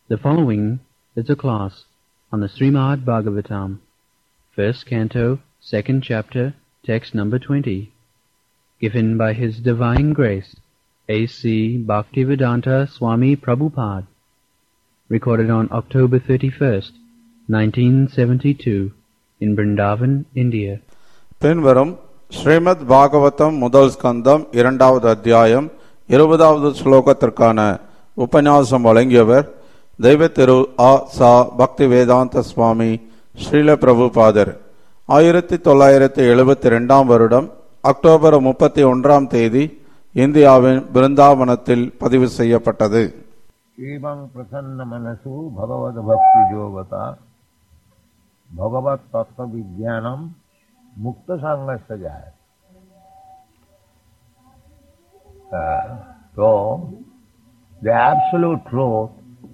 The following is a class on the Srimad Bhagavatam, first canto, second chapter, text number 20, given by His Divine Grace, A.C. Bhaktivedanta Swami Prabhupada, recorded on October 31st, 1972, in Vrindavan, India. பின்வரும் ஸ்ரீமத் பாகவதம் முதல் ஸ்கந்தம் இரண்டாவது அத்தியாயம் இருபதாவது ஸ்லோகத்திற்கான உபன்யாசம் வழங்கியவர் தெய்வ திரு ஆ சா பக்தி வேதாந்த சுவாமி ஸ்ரீல பிரபுபாதர் ஆயிரத்தி தொள்ளாயிரத்தி எழுபத்தி ரெண்டாம் வருடம் அக்டோபர் முப்பத்தி ஒன்றாம் தேதி இந்தியாவின் பிருந்தாவனத்தில் பதிவு செய்யப்பட்டது एवं प्रसन्न मनसु भगवद भक्ति जोगता भगवत तत्व विज्ञानम मुक्त संग सजाए तो the absolute truth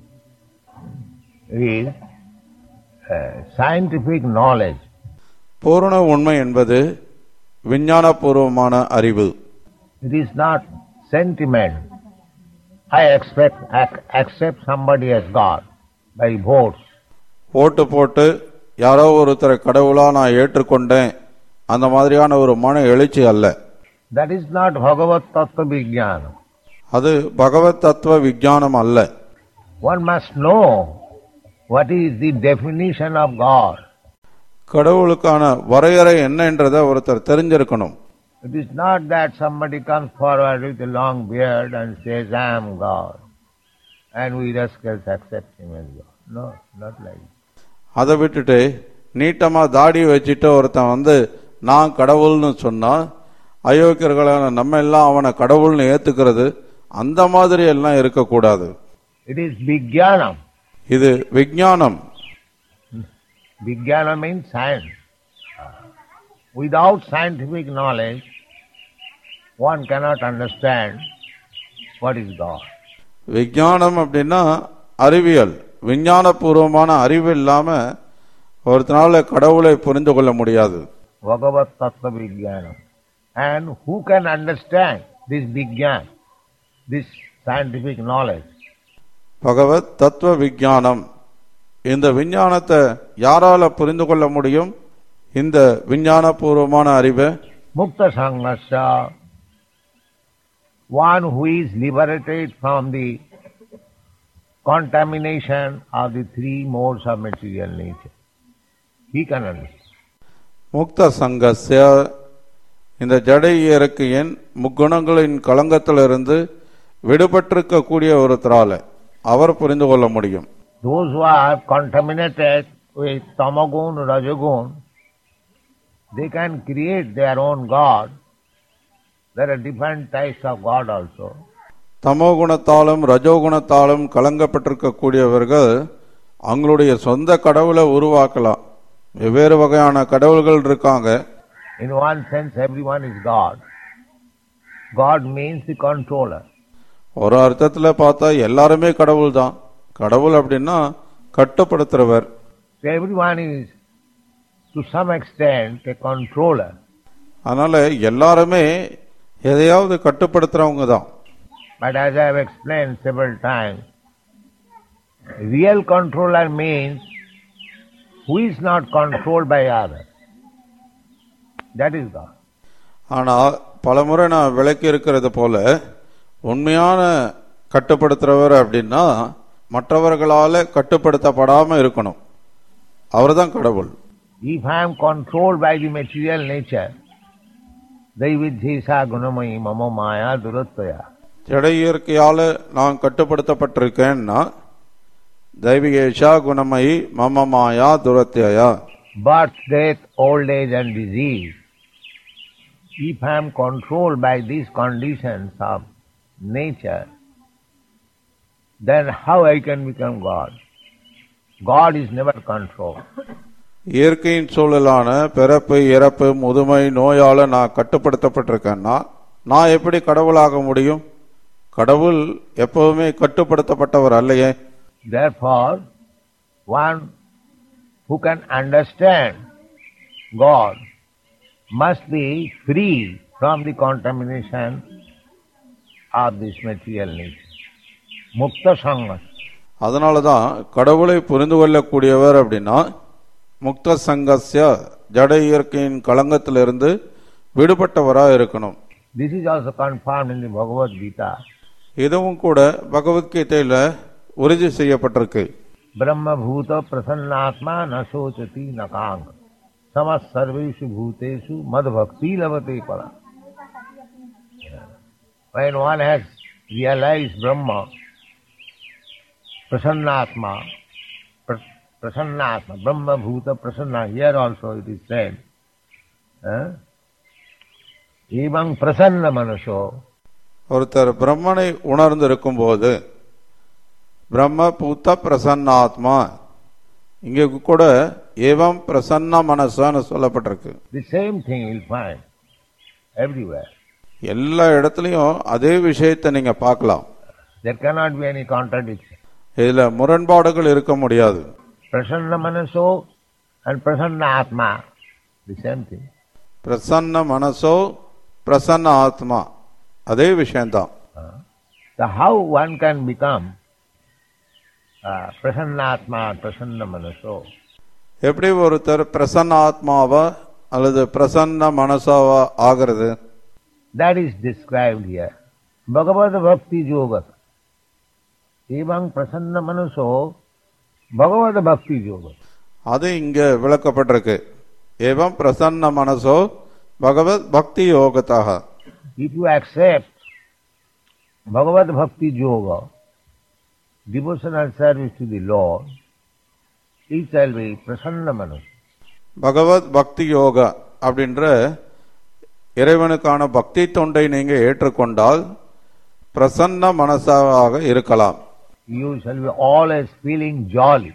is uh, scientific knowledge. பூரண உண்மை என்பது விஞ்ஞானபூர்வமான அறிவு It is not sentiment. I expect ac- accept somebody as God by votes. ஓட்டு போட்டு யாரோ ஒருத்தரை கடவுளா நான் ஏற்றுக்கொண்டேன் அந்த மாதிரியான ஒரு மன எழுச்சி அல்ல That is not Bhagavad Tattva Vijnana. அது பகவத் தத்துவ விஞ்ஞானம் அல்ல One must know what is the definition of God. கடவுளுக்கான வரையறை என்னன்றதை ஒருத்தர் தெரிஞ்சிருக்கணும் It is not that somebody comes forward with a long beard and says, I am God. And we rascals accept him as God. No, not like that. அதை விட்டுட்டு நீட்டமா தாடி வச்சுட்டு ஒருத்தன் வந்து நான் கடவுள்னு சொன்னா அயோக்கியர்களான நம்ம எல்லாம் அவனை கடவுள்னு ஏத்துக்கிறது அந்த மாதிரி எல்லாம் இருக்கக்கூடாது It is Vijnanam. இது விஞ்ஞானம் Vijnana means science. Without scientific knowledge, one cannot understand what is God. விஞ்ஞானம் அப்படின்னா அறிவியல் விஞ்ஞானபூர்வமான அறிவு இல்லாம ஒருத்தனால கடவுளை புரிந்து கொள்ள முடியாது Bhagavat Tattva Vijnanam. And who can understand this Vijnan, this scientific knowledge? பகவத் தத்துவ விஞ்ஞானம் இந்த விஞ்ஞானத்தை யாரால புரிந்து கொள்ள முடியும் இந்த விஞ்ஞானபூர்வமான அறிவை Mukta Sanghasya, one who is liberated from the contamination of the three modes of material nature. He can understand. முக்த சங்கஸ்ய இந்த ஜடை இயற்கையின் முக்குணங்களின் களங்கத்திலிருந்து விடுபட்டிருக்கக்கூடிய ஒருத்தரால அவர் புரிந்து கொள்ள முடியும் Those who are contaminated with tamagun, rajagun, they can create their own God. There are different types of God also. தமோ குணத்தாலும் ரஜோகுணத்தாலும் கலங்கப்பட்டிருக்கக்கூடியவர்கள் அவங்களுடைய சொந்த கடவுளை உருவாக்கலாம் வெவ்வேறு வகையான கடவுள்கள் இருக்காங்க In one sense, everyone is God. God means the controller. ஒரு அர்த்தத்துல பார்த்தா எல்லாருமே கடவுள் தான் கடவுள் அப்படின்னா கட்டுப்படுத்துறவர் So everyone is, to some extent, a controller. அதனால எல்லாருமே எதையாவது கட்டுப்படுத்துறவங்க தான் But as I have explained several times, real controller means who is not controlled by others. That is God. ஆனா பலமுறை நான் விளக்கி இருக்கிறது போல உண்மையான கட்டுப்படுத்துறவர் அப்படின்னா மற்றவர்களால கட்டுப்படுத்தப்படாம இருக்கணும் அவர்தான் கடவுள் If I am controlled by the material nature, Daividhisa gunamayi mama maya durattaya. ஜட இயற்கையால நான் கட்டுப்படுத்தப்பட்டிருக்கேன்னா தெய்வீகேஷா குணமயி மம மாயா துரத்தியா Birth, death, old age and disease. If I am controlled by these conditions of nature, then how I can become God? God is never controlled. இயற்கையின் சூழலான பிறப்பு இறப்பு முதுமை நோயால நான் கட்டுப்படுத்தப்பட்டிருக்கேன்னா நான் எப்படி கடவுளாக முடியும் கடவுள் எப்பவுமே கட்டுப்படுத்தப்பட்டவர் அல்லையே Therefore, one who can understand God must be free from the contamination of this material nature. Mukta Sangha. அதனால தான் கடவுளை புரிந்து கொள்ளக்கூடியவர் அப்படின்னா முக்த சங்கஸ்ய ஜட இயற்கையின் களங்கத்திலிருந்து விடுபட்டவராக இருக்கணும் This is also confirmed in the Bhagavad Gita. இதுவும் கூட பகவத்கீதையில உறுதி செய்யப்பட்டிருக்கு ब्रह्म भूत प्रसन्नात्मा न शोचति न कांग समस्त सर्वेषु भूतेषु मद भक्ति लभते परा When one has realized Brahma, prasannatma, pr- prasannatma, Brahma bhuta prasanna, here also it is said, eh? evam prasanna manaso, ஒருத்தர் பிரம்மனை உணர்ந்து இருக்கும்போது பிரம்ம பூத்த பிரசன்னாத்மா இங்க கூட ஏவம் பிரசன்ன மனசான்னு சொல்லப்பட்டிருக்கு the same thing you will find everywhere. எல்லா இடத்துலயும் அதே விஷயத்தை நீங்க பார்க்கலாம் There cannot be any contradiction. இதுல முரண்பாடுகள் இருக்க முடியாது Prasanna manaso and prasanna atma, the same thing. Prasanna மனசோ பிரசன்ன ஆத்மா அதே விஷயம்தான் So how one can become uh, prasanna atma, prasanna manaso? எப்படி ஒருத்தர் பிரசன்ன ஆத்மாவா அல்லது பிரசன்ன மனசாவா ஆகிறது That is described here. Bhagavad Bhakti Yoga. Evam prasanna manaso Bhagavad Bhakti Yoga. அது இங்க விளக்கப்பட்டிருக்கு ஏவம் பிரசன்ன மனசோ பகவத் பக்தி யோகத்தாக If you accept Bhagavad Bhakti Yoga, devotional service to the Lord, it shall be prasanna manaso. பகவத் பக்தி யோகா அப்படின்ற இறைவனுக்கான பக்தி தொண்டை நீங்க ஏற்றுக்கொண்டால் பிரசன்ன மனசாக இருக்கலாம் you shall be always feeling jolly.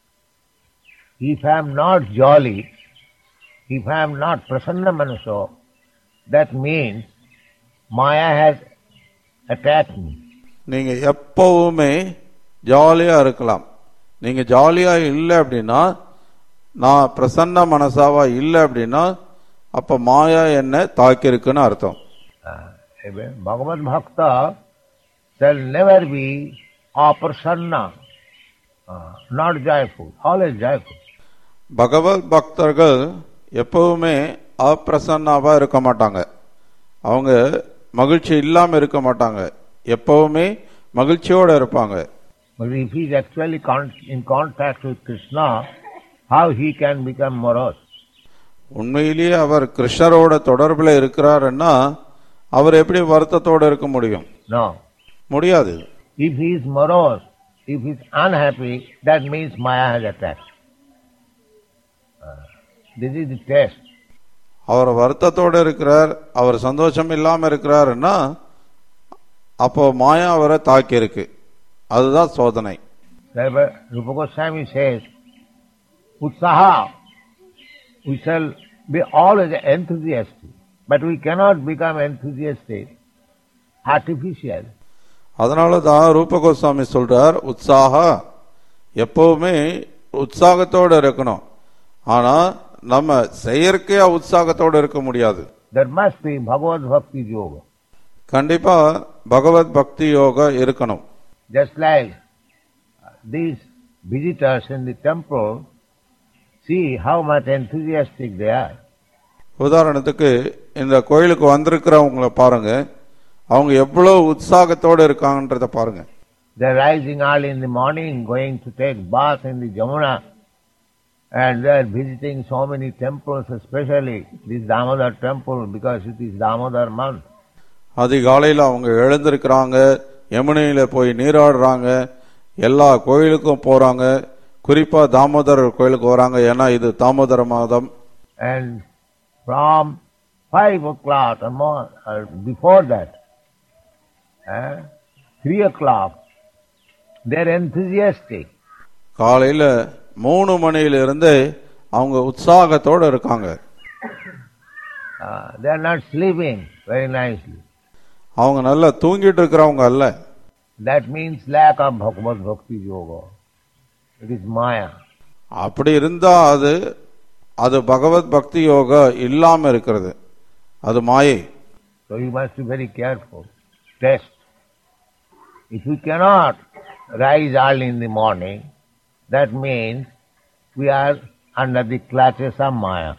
If I am not jolly, if I am not prasanna manaso, that means Maya has attacked me. நீங்க எப்பவுமே ஜாலியா இருக்கலாம் நீங்க ஜாலியா இல்லை அப்படின்னா நான் பிரசன்ன மனசாவா இல்லை அப்படின்னா அப்ப மாயா என்ன தாக்கியிருக்குன்னு அர்த்தம் Uh, Bhagavad Bhakta shall never be aprasanna, uh, not joyful, always joyful. பகவத் பக்தர்கள் எப்பவுமே அப்பிரசன்னாவா இருக்க மாட்டாங்க அவங்க மகிழ்ச்சி இல்லாம இருக்க மாட்டாங்க எப்பவுமே மகிழ்ச்சியோட இருப்பாங்க But if he is actually con- in contact with Krishna, how he can become morose? உண்மையிலேயே அவர் கிருஷ்ணரோட தொடர்புல இருக்கிறாருன்னா அவர் எப்படி வருத்தத்தோட இருக்க முடியும் No. முடியாது If he is morose, if he is unhappy, that means Maya has attacked. Uh, this is the test. அவர் வருத்தத்தோட இருக்கிறார் அவர் சந்தோஷம் இல்லாம இருக்கிறாருன்னா அப்போ மாயா அவரை தாக்கி இருக்கு அதுதான் சோதனை Therefore, Rupa Goswami says, Utsaha, we shall be always enthusiastic, but we cannot become enthusiastic artificial. அதனால தான் ரூப கோஸ்வாமி சொல்றார் உற்சாகா எப்பவுமே உற்சாகத்தோட இருக்கணும் ஆனா நம்ம செயற்கையா உற்சாகத்தோட இருக்க முடியாது There must be Bhagavad Bhakti Yoga. கண்டிப்பா பகவத் பக்தி யோகா இருக்கணும் Just like these visitors in the temple, see how much enthusiastic they are. உதாரணத்துக்கு இந்த கோயிலுக்கு வந்திருக்கிறவங்கள பாருங்க அவங்க எவ்வளவு உற்சாகத்தோட இருக்காங்கன்றத பாருங்க They're rising early in the morning, going to take bath in the Jamuna, and they're visiting so many temples, especially this Damodar temple, because it is Damodar month. அதிகாலையில் அவங்க எழுந்திருக்கிறாங்க யமுனையில போய் நீராடுறாங்க எல்லா கோயிலுக்கும் போறாங்க குறிப்பா தாமோதரர் கோயிலுக்கு வராங்க ஏன்னா இது தாமோதர மாதம் And from five o'clock or more, or before that, eh, three o'clock, they're enthusiastic. காலையில மூணு மணியிலிருந்து அவங்க உற்சாகத்தோட இருக்காங்க Uh, they're not sleeping very nicely. அவங்க நல்லா தூங்கிட்டு இருக்கிறவங்க அல்ல That means lack of Bhagavad Bhakti Yoga. It is Maya. அப்படி இருந்தா அது அது பகவத் பக்தி யோகா இல்லாம இருக்கிறது அது மாயை So you must be very careful. Test. If you cannot rise early in the morning, that means we are under the clutches of Maya.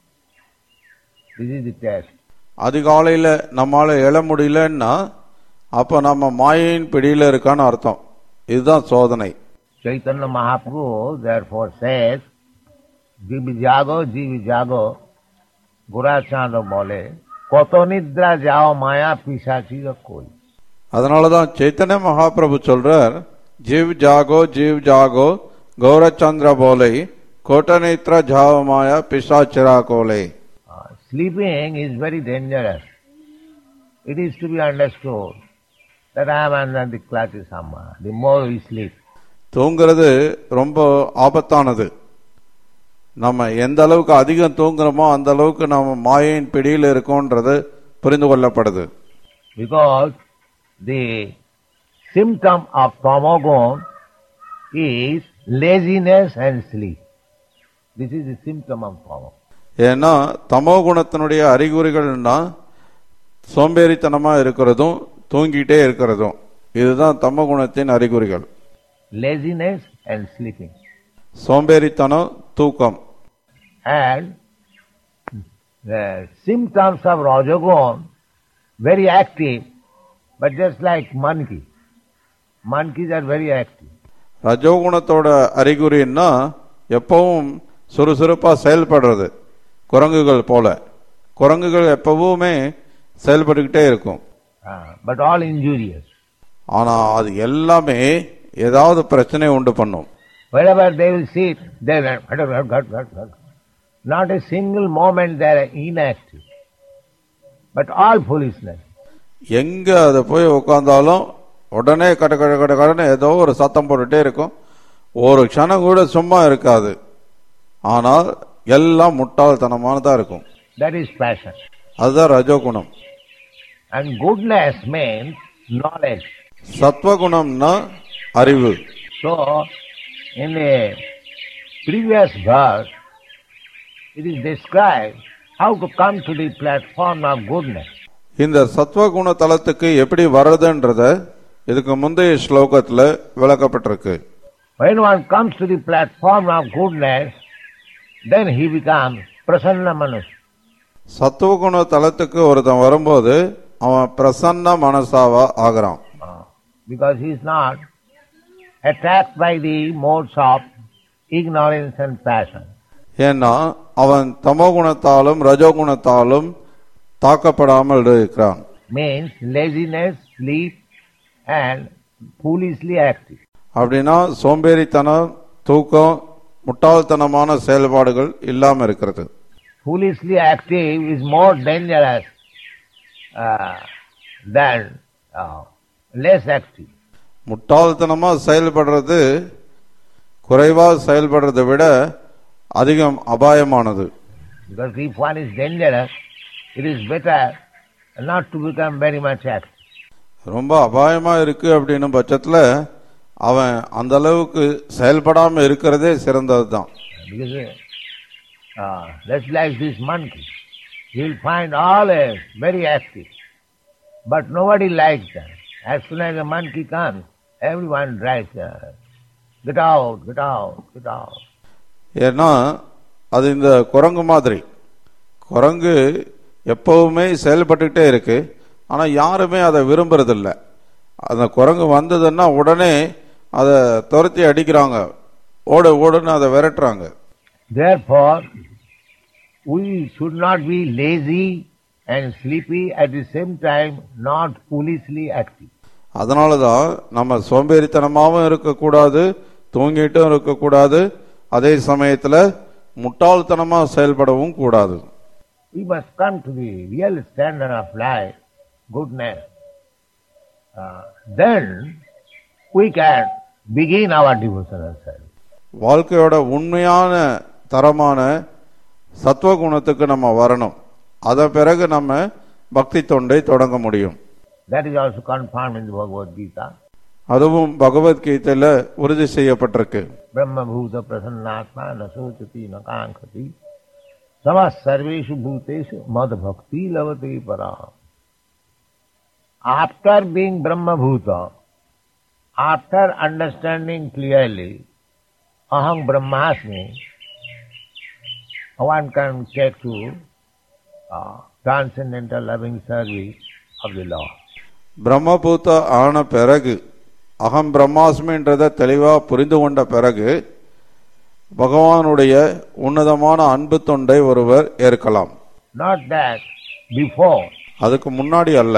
This is the test. அதிகாலையில நம்மால எழ முடியலன்னா அப்ப நம்ம மாயையின் பிடியில இருக்கான்னு அர்த்தம் இதுதான் சோதனை Chaitanya Mahaprabhu therefore says, জীব জাগো জীব জাগো গোরাচাঁদ বলে কত নিদ্রা যাও মায়া পিসাচির কই அதனாலதான் சைத்தன்ய மகாபிரபு சொல்றார் ஜீவ் ஜாகோ ஜீவ் ஜாகோ கௌரச்சந்திர போலை கோட்டநேத்ர ஜாவமாய பிசாச்சிரா கோலை Uh, sleeping is very dangerous. It is to be understood that I am under the clutches of Maya. The more we sleep, தூங்குறது ரொம்ப ஆபத்தானது நம்ம எந்த அளவுக்கு அதிகம் தூங்குறோமோ அந்த அளவுக்கு நம்ம மாயையின் பிடியில் இருக்கோன்றது புரிந்து கொள்ளப்படுது because the symptom of tamogun is laziness and sleep. This is the symptom of tamogun. ஏன்னா தமோ குணத்தினுடைய அறிகுறிகள்னா சோம்பேறித்தனமா இருக்கிறதும் தூங்கிட்டே இருக்கிறதும் இதுதான் தமோ குணத்தின் அறிகுறிகள் Laziness and sleeping. சோம்பேறித்தனம் தூக்கம் And the symptoms of Rajagun, very active, but just like monkey. Monkeys are very active. ரஜோகுணத்தோட அறிகுறின்னா எப்பவும் சுறுசுறுப்பா செயல்படுறது குரங்குகள் போல குரங்குகள் எப்பவுமே செயல்பட்டுக்கிட்டே இருக்கும் Uh, but all injurious. ஆனா அது எல்லாமே ஏதாவது பிரச்சனை உண்டு பண்ணும் Wherever they will sit, they will not a single moment they are inactive. But all foolishness. எங்க அது போய் உட்கார்ந்தாலும் உடனே கட கட கட கடன்னு ஏதோ ஒரு சத்தம் போட்டுட்டே இருக்கும் ஒரு க்ஷணம் கூட சும்மா இருக்காது ஆனால் எல்லாம் முட்டாள்தனமானதா இருக்கும் That is passion. அதுதான் ரஜோகுணம் And goodness means knowledge. சத்வகுணம்னா அறிவு So, in the previous verse, it is described how to come to the platform of goodness. இந்த சத்வகுண தலத்துக்கு எப்படி வர்றதுன்றத இதுக்கு முந்தைய ஸ்லோகத்துல விளக்கப்பட்டிருக்கு When one comes to the platform of goodness, then he becomes prasanna manus. சத்துவகுண தலத்துக்கு ஒருத்தன் வரும்போது அவன் பிரசன்ன மனசாவா ஆகிறான் Because he is not attacked by the modes of ignorance and passion. ஏன்னா அவன் தமோகுணத்தாலும் ரஜோகுணத்தாலும் தாக்கப்படாமல் இருக்கிறான் Means laziness, sleep, and foolishly active. அப்படின்னா சோம்பேறித்தனம் தூக்கம் முட்டாள்தனமான செயல்பாடுகள் இல்லாம இருக்கிறது Foolishly active is more dangerous uh, than uh, less active. முட்டாள்தனமா செயல்படுறது குறைவா செயல்படுறதை விட அதிகம் அபாயமானது Because if one is dangerous, it is better not to become very much active. ரொம்ப அபாயமா இருக்கு அப்படின்னும் பட்சத்துல அவன் அந்த அளவுக்கு செயல்படாம இருக்கிறதே சிறந்ததுதான் Because uh, that's like this monkey. You will find always very active. But nobody likes them. As soon as a monkey comes, everyone drives, uh, get out, get out, get out. ஏன்னா அது இந்த குரங்கு மாதிரி குரங்கு எப்பவுமே செயல்பட்டுக்கிட்டே இருக்கு ஆனா யாருமே அதை விரும்புறதில்ல அந்த குரங்கு வந்ததுன்னா உடனே அதை துரத்தி அடிக்கிறாங்க ஓடு ஓடுன்னு அதை விரட்டுறாங்க Therefore, we should not be lazy and sleepy at the same time, not foolishly active. அதனாலதான் நம்ம சோம்பேறித்தனமாவும் இருக்கக்கூடாது தூங்கிட்டும் இருக்கக்கூடாது அதே சமயத்துல முட்டாள்தனமா செயல்படவும் கூடாது We must come to the real standard of life, goodness. Uh, then we can begin our devotional service. வாழ்க்கையோட உண்மையான தரமான சத்துவகுணத்துக்கு நம்ம வரணும் அதன் பிறகு நம்ம பக்தி தொண்டை தொடங்க முடியும் That is also confirmed in the Bhagavad Gita. அதுவும் பகவத்கீதையில உறுதி செய்யப்பட்டிருக்கு Brahma bhuta prasannatma na sochati na kankhati samas sarveshu bhuteshu mad bhakti lavate para. After being Brahma bhuta, after understanding clearly Aham Brahmasmi, one can take to uh, transcendental loving service of the Lord. பிரம்மபூத்த ஆன பிறகு அகம் பிரம்மாஸ்மின்றதை தெளிவா புரிந்து கொண்ட பிறகு பகவானுடைய உன்னதமான அன்பு தொண்டை ஒருவர் ஏற்கலாம் Not that before. அதுக்கு முன்னாடி அல்ல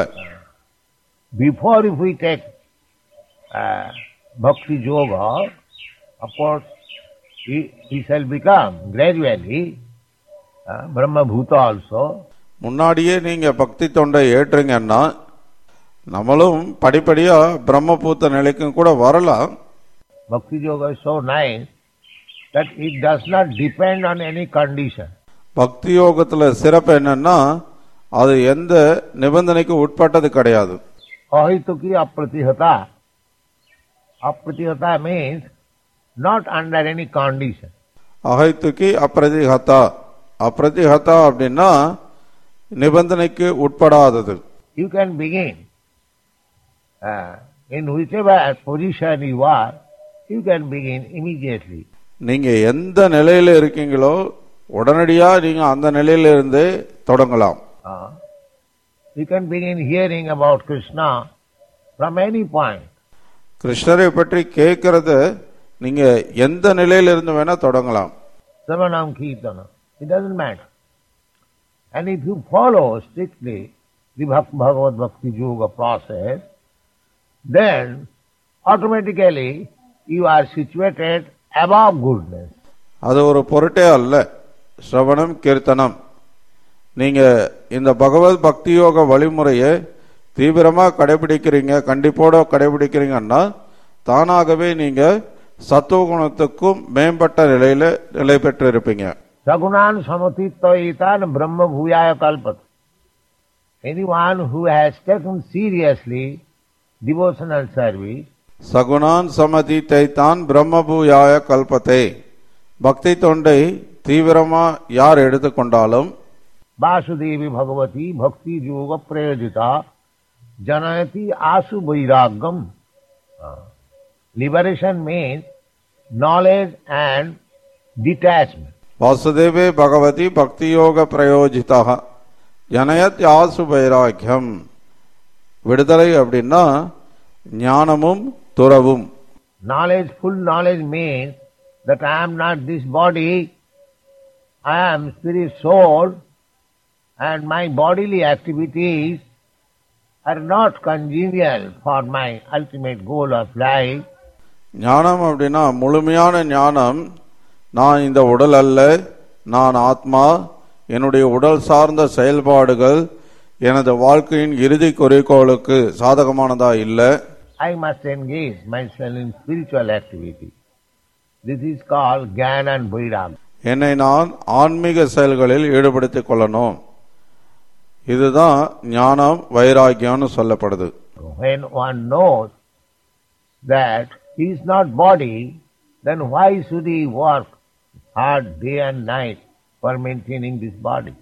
Before if we take uh, Bhakti Yoga, of course, he, he shall become gradually uh, Brahma Bhuta also. முன்னாடியே நீங்க பக்தி தொண்டை ஏற்றுங்கன்னா நம்மளும் படிப்படியா பிரம்மபூத்த நிலைக்கும் கூட வரலாம் Bhakti Yoga is so nice that it does not depend on any condition. பக்தி யோகத்துல சிறப்பு என்னன்னா அது எந்த நிபந்தனைக்கு உட்பட்டது கிடையாது Ahituki apratihata. Apratihata means not under any condition. அகைத்துக்கி அப்பிரதிஹதா அப்பிரதிஹதா அப்படின்னா நிபந்தனைக்கு உட்படாதது You can begin uh, in whichever position you are, you can begin immediately. நீங்க எந்த நிலையில இருக்கீங்களோ உடனடியா நீங்க அந்த நிலையில இருந்தே தொடங்கலாம் Uh, you can begin hearing about Krishna from any point. கிருஷ்ணரை பற்றி கேட்கறத நீங்க எந்த நிலையில இருந்து வேணா தொடங்கலாம் Savanam Kirtana. It doesn't matter. And if you follow strictly the Bhak- Bhagavad Bhakti Yoga process, then automatically you are situated above goodness. அது ஒரு பொருட்டே அல்ல சிரவணம் கீர்த்தனம் நீங்க இந்த பகவத் பக்தி யோக வழிமுறையை தீவிரமா கடைபிடிக்கிறீங்க கண்டிப்போட கடைபிடிக்கிறீங்கன்னா தானாகவே நீங்க சத்துவகுணத்துக்கும் மேம்பட்ட நிலையில நிலை பெற்று இருப்பீங்க Sagunan samatitaitan brahma bhuyaya kalpat. Anyone who has taken seriously devotional service, சகுணான் சமதி தைத்தான் பிரம்மபூயாய கல்பத்தே பக்தி தொண்டை தீவிரமா யார் எடுத்துக்கொண்டாலும் Vasudevi Bhagavati Bhakti Yoga Prayojita Janayati Asu Vairagam. Uh, Liberation means knowledge and detachment. வாசுதேவே Bhagavathi பக்தி யோக பிரயோஜிதா ஜனயத் யாசு வைராக்கியம் விடுதலை அப்படின்னா ஞானமும் துறவும் Knowledge, full knowledge means that I am not this body, I am spirit soul, and my bodily activities are not congenial for my ultimate goal of life. ஞானம் அப்படின்னா முழுமையான ஞானம் நான் இந்த உடல் அல்ல நான் ஆத்மா என்னுடைய உடல் சார்ந்த செயல்பாடுகள் எனது வாழ்க்கையின் இறுதி குறிக்கோளுக்கு சாதகமானதா இல்லை I must engage myself in spiritual activity. This is called Jnana and Vairagya. என்னை நான் ஆன்மீக செயல்களில் ஈடுபடுத்திக் கொள்ளணும் இதுதான் ஞானம் வைராக்கியம்னு சொல்லப்படுது When one knows that he is not body, then why should he work hard day and night for maintaining this body?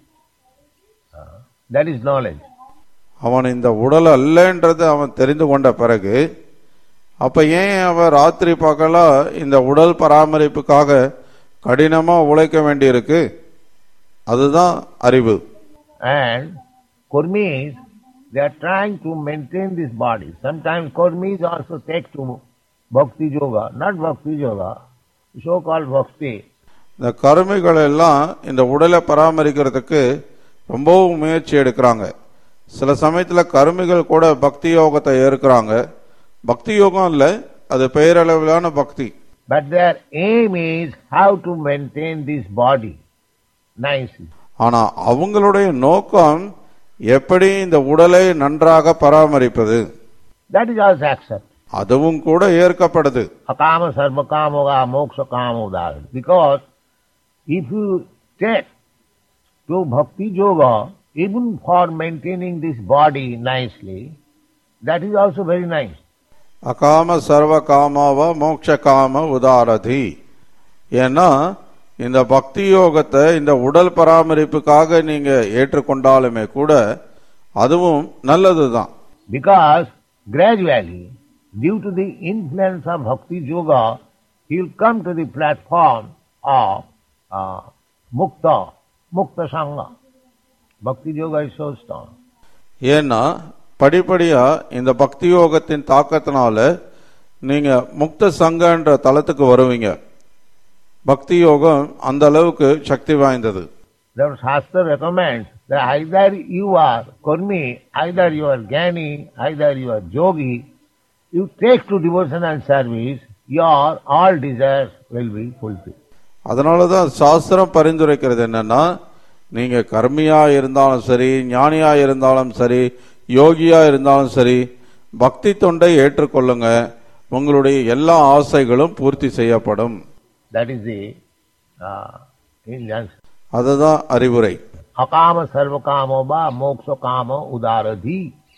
Uh, that is knowledge. அவன் இந்த உடல் அல்லன்றதை அவன் தெரிந்து கொண்ட பிறகு அப்ப ஏன் அவன் ராத்திரி பகலா இந்த உடல் பராமரிப்புக்காக கடினமா உழைக்க வேண்டியிருக்கு அதுதான் அறிவு And Kurmis, they are trying to maintain this body. Sometimes Kurmis also take to Bhakti Yoga, not Bhakti Yoga, so-called Bhakti. இந்த கருமைகள் எல்லாம் இந்த உடலை பராமரிக்கிறதுக்கு ரொம்பவும் முயற்சி எடுக்கிறாங்க சில சமயத்துல கருமிகள் கூட பக்தி யோகத்தை ஏற்கிறாங்க பக்தி யோகம் இல்ல அது பெயரளவிலான பக்தி But their aim is how to maintain this body nicely. ஆனா அவங்களுடைய நோக்கம் எப்படி இந்த உடலை நன்றாக பராமரிப்பது That is also accepted. அதுவும் கூட ஏற்கப்படுது Akama sarva kamoga moksha kamodar. Because if you take to bhakti yoga, even for maintaining this body nicely, that is also very nice. அகாம சர்வ காமாவ மோட்ச காம உதாரதி ஏன்னா இந்த பக்தி யோகத்தை இந்த உடல் பராமரிப்புக்காக நீங்க ஏற்றுக்கொண்டாலுமே கூட அதுவும் நல்லதுதான் Because gradually due to the influence of Bhakti Yoga, he will come to the platform of uh, Mukta, Mukta Sangha. Bhakti Yoga is so strong. ஏன்னா படிப்படியா இந்த பக்தி யோகத்தின் தாக்கத்தினால நீங்க முக்த சங்கன்ற தளத்துக்கு வருவீங்க பக்தி யோகம் அந்த அளவுக்கு சக்தி வாய்ந்தது The Shastra recommends that either you are Kurmi, either you are Jnani, either you are Yogi, you take to devotional service, your all desires will be fulfilled. அதனால தான் சாஸ்திரம் பரிந்துரைக்கிறது என்னன்னா நீங்க கர்மியா இருந்தாலும் சரி ஞானியா இருந்தாலும் சரி யோகியா இருந்தாலும் சரி பக்தி தொண்டை ஏற்றுக்கொள்ளுங்க உங்களுடைய எல்லா ஆசைகளும் பூர்த்தி செய்யப்படும் That is the uh, injunction. அதுதான் அறிவுரை Akama sarvakamo ba moksha kama udaradhi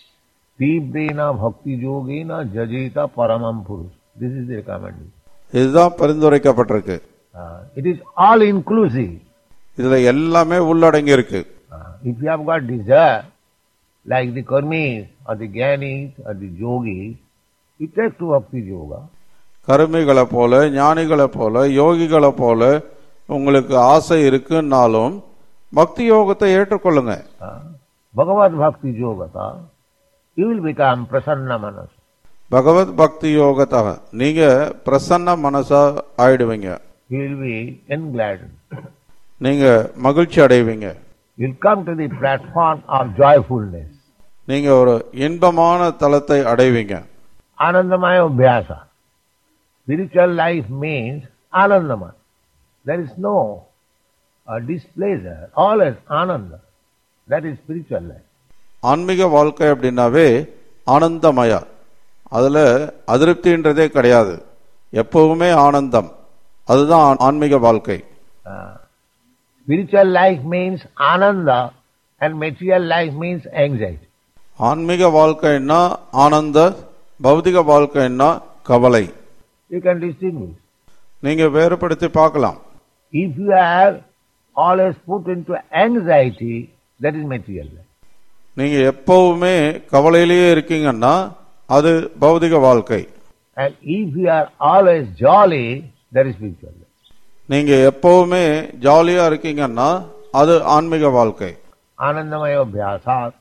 tivrena bhakti yogena jajita paramam purush. This is the recommendation. இதுதான் பரிந்துரைக்கப்பட்டிருக்கு Uh, it is all inclusive. இதுல எல்லாமே உள்ளடங்கி இருக்கு Uh, if you have got desire, like the karmis or the jnanis or the yogis, you take to bhakti yoga. கருமிகளை போல ஞானிகளை போல யோகிகளை போல உங்களுக்கு ஆசை இருக்குன்னாலும் பக்தி யோகத்தை ஏற்றுக்கொள்ளுங்க Uh, Bhagavad bhakti yogata, you will become prasanna manas. பகவத் பக்தி யோகத்தாக நீங்க பிரசன்ன மனசா ஆயிடுவீங்க You will be engladdened. நீங்க மகிழ்ச்சி அடைவீங்க You will come to the platform of joyfulness. நீங்க ஒரு இன்பமான தலத்தை அடைவீங்க Anandamaya Abhyasa. Spiritual life means Anandamaya. There is no uh, displeasure, always Ananda. That is spiritual life. ஆன்மீக வாழ்க்கை அப்படின்னாவே ஆனந்தமயா அதுல அதிருப்தின்றதே கிடையாது எப்பவுமே ஆனந்தம் அதுதான் ஆ- ஆன்மீக வாழ்க்கை Uh, spiritual life means Ananda and material life means anxiety. ஆன்மீக வாழ்க்கைன்னா ஆனந்த பௌதிக வாழ்க்கைன்னா கவலை You can distinguish. நீங்க வேறுபடுத்தி பார்க்கலாம் If you are always put into anxiety, that is material life. நீங்க எப்பவுமே கவலையிலேயே இருக்கீங்கன்னா அது பௌதிக வாழ்க்கை And if you are always jolly, that is spiritual life. நீங்க எப்பவுமே ஜாலியா இருக்கீங்கன்னா அது ஆன்மீக வாழ்க்கை Anandamaya Abhyasat.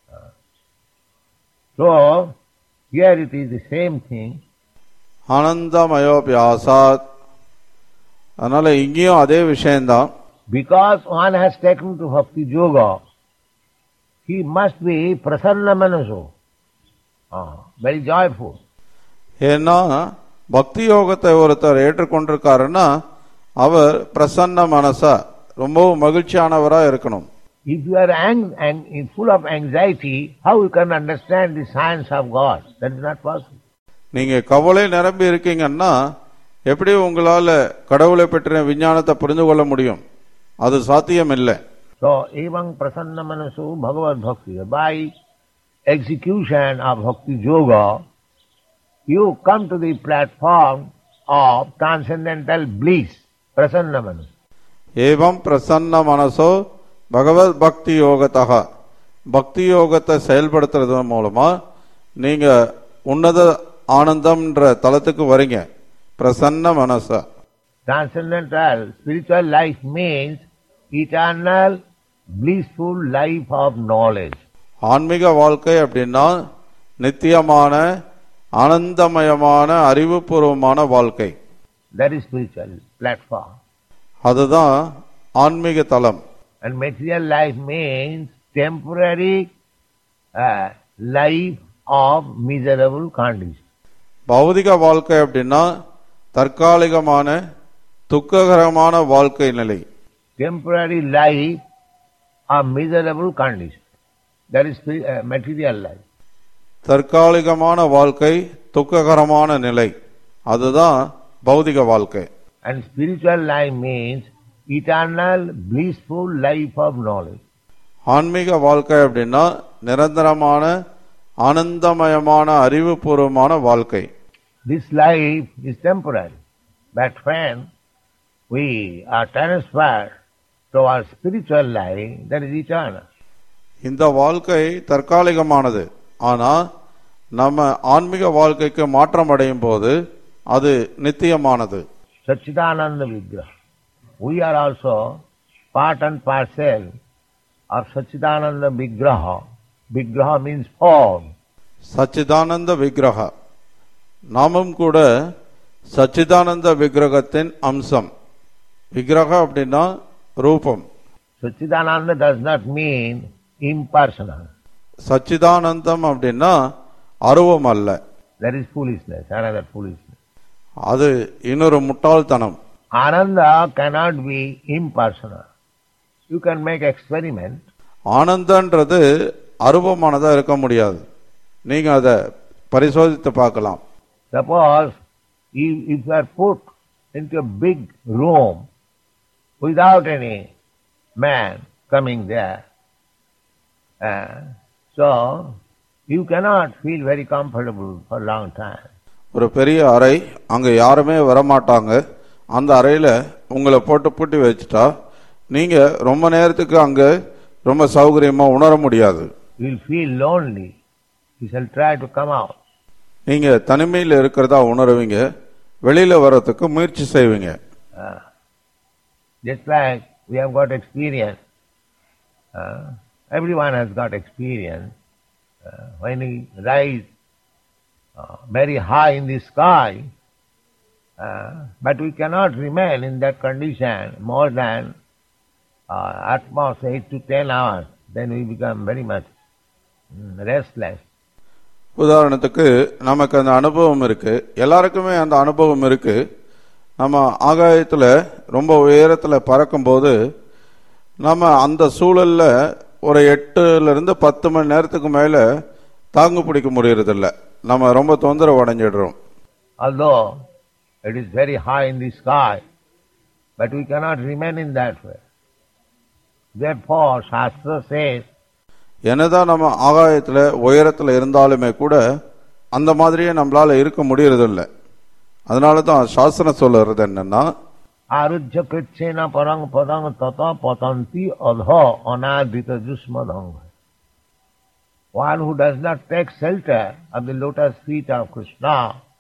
So, here it is the same thing. ஆனந்தமயோபியாசாத் அதனால இங்கேயும் அதே விஷயம்தான் Because one has taken to Bhakti Yoga, he must be prasanna manaso. Ah, very joyful. ஏன்னா பக்தி யோகத்தை ஒருத்தர் ஏற்றுக்கொண்டிருக்காருன்னா அவர் பிரசன்ன மனசா ரொம்பவும் மகிழ்ச்சியானவரா இருக்கணும் If you are ang- ang- full of anxiety, how you can understand the science of God? That is not possible. நீங்க கவலை நிரம்பி இருக்கீங்கன்னா எப்படி உங்களால கடவுளை பற்றின விஞ்ஞானத்தை புரிந்து கொள்ள முடியும் அது சாத்தியம் இல்லை So, evam prasanna manasu bhagavad bhakti. By execution of bhakti yoga, you come to the platform of transcendental bliss, prasanna manasu. ஏவம் பிரசன்ன மனசோ பகவத் பக்தி யோகத்தக பக்தி யோகத்தை செயல்படுத்துறது மூலமா நீங்க உன்னத ஆனந்தம்ன்ற தலத்துக்கு வரீங்க பிரசன்ன மனசா Transcendental spiritual life means eternal blissful life of knowledge. ஆன்மீக வாழ்க்கை அப்படின்னா நித்தியமான ஆனந்தமயமான அறிவுபூர்வமான வாழ்க்கை That is spiritual platform. அதுதான் ஆன்மீக தலம் And material life means temporary uh, life of miserable condition. பௌதிக வாழ்க்கை அப்படின்னா தற்காலிகமான துக்ககரமான வாழ்க்கை நிலை Temporary life of miserable condition. That is spi- uh, material life. தற்காலிகமான வாழ்க்கை துக்ககரமான நிலை அதுதான் பௌதிக வாழ்க்கை And spiritual life means eternal blissful life of knowledge. ஆன்மீக வாழ்க்கை அப்படின்னா நிரந்தரமான ஆனந்தமயமான அறிவுபூர்வமான வாழ்க்கை This life is temporary. But when we are transferred to our spiritual life, that is eternal. இந்த வாழ்க்கை தற்காலிகமானது ஆனா நம்ம ஆன்மீக வாழ்க்கைக்கு மாற்றம் அடையும் போது அது நித்தியமானது Satchidananda Vigraha. We are also part and parcel of Satchidananda Vigraha. Vigraha means form. சச்சிதானந்த விக்கிரக நாமும் கூட சச்சிதானந்த விக்கிரகத்தின் அம்சம் விக்கிரக அப்படின்னா ரூபம் Satchidananda does not mean impersonal. சச்சிதானந்தம் அப்படின்னா அருவம் அல்ல That is foolishness, another foolishness. அது இன்னொரு முட்டாள்தனம் Ananda cannot be impersonal. You can make experiment. ஆனந்தன்றது அருவமானதா இருக்க முடியாது நீங்க அதை பரிசோதித்து பார்க்கலாம் Suppose if, if you are put into a big room without any man coming there, uh, so you cannot feel very comfortable for a long time. ஒரு பெரிய அறை அங்க யாருமே வரமாட்டாங்க அந்த அறையில உங்களை போட்டு பூட்டி வச்சுட்டா நீங்க ரொம்ப நேரத்துக்கு அங்க ரொம்ப சௌகரியமா உணர முடியாது You will feel lonely. You shall try to come out. நீங்க தனிமையில் இருக்கிறதா உணருவீங்க வெளியில வர்றதுக்கு முயற்சி செய்வீங்க Uh, just like we have got experience. Uh, everyone has got experience. Uh, when we rise uh, very high in the sky, uh, but we cannot remain in that condition more than uh, at most eight to ten hours. Then we become very much mm, restless. உதாரணத்துக்கு நமக்கு அந்த அனுபவம் இருக்கு எல்லாருக்குமே அந்த அனுபவம் இருக்கு நம்ம ஆகாயத்துல ரொம்ப உயரத்துல பறக்கும்போது நம்ம அந்த சூழல்ல ஒரு எட்டுல இருந்து பத்து மணி நேரத்துக்கு மேல தாங்கு பிடிக்க முடியறதில்ல நம்ம ரொம்ப தொந்தரவு அடைஞ்சிடுறோம் Although it is very high in the sky, but we cannot remain in that way. Therefore, Shastra says, என்னதான் நம்ம ஆகாயத்துல உயரத்துல இருந்தாலுமே கூட அந்த மாதிரியே நம்மளால இருக்க முடியறதில்ல அதனால தான் சாஸ்திரம் சொல்லுறது என்னன்னா Arujya krichena parang padang tata patanti adha anadita jusmadanga. One who does not take shelter of the lotus feet of Krishna,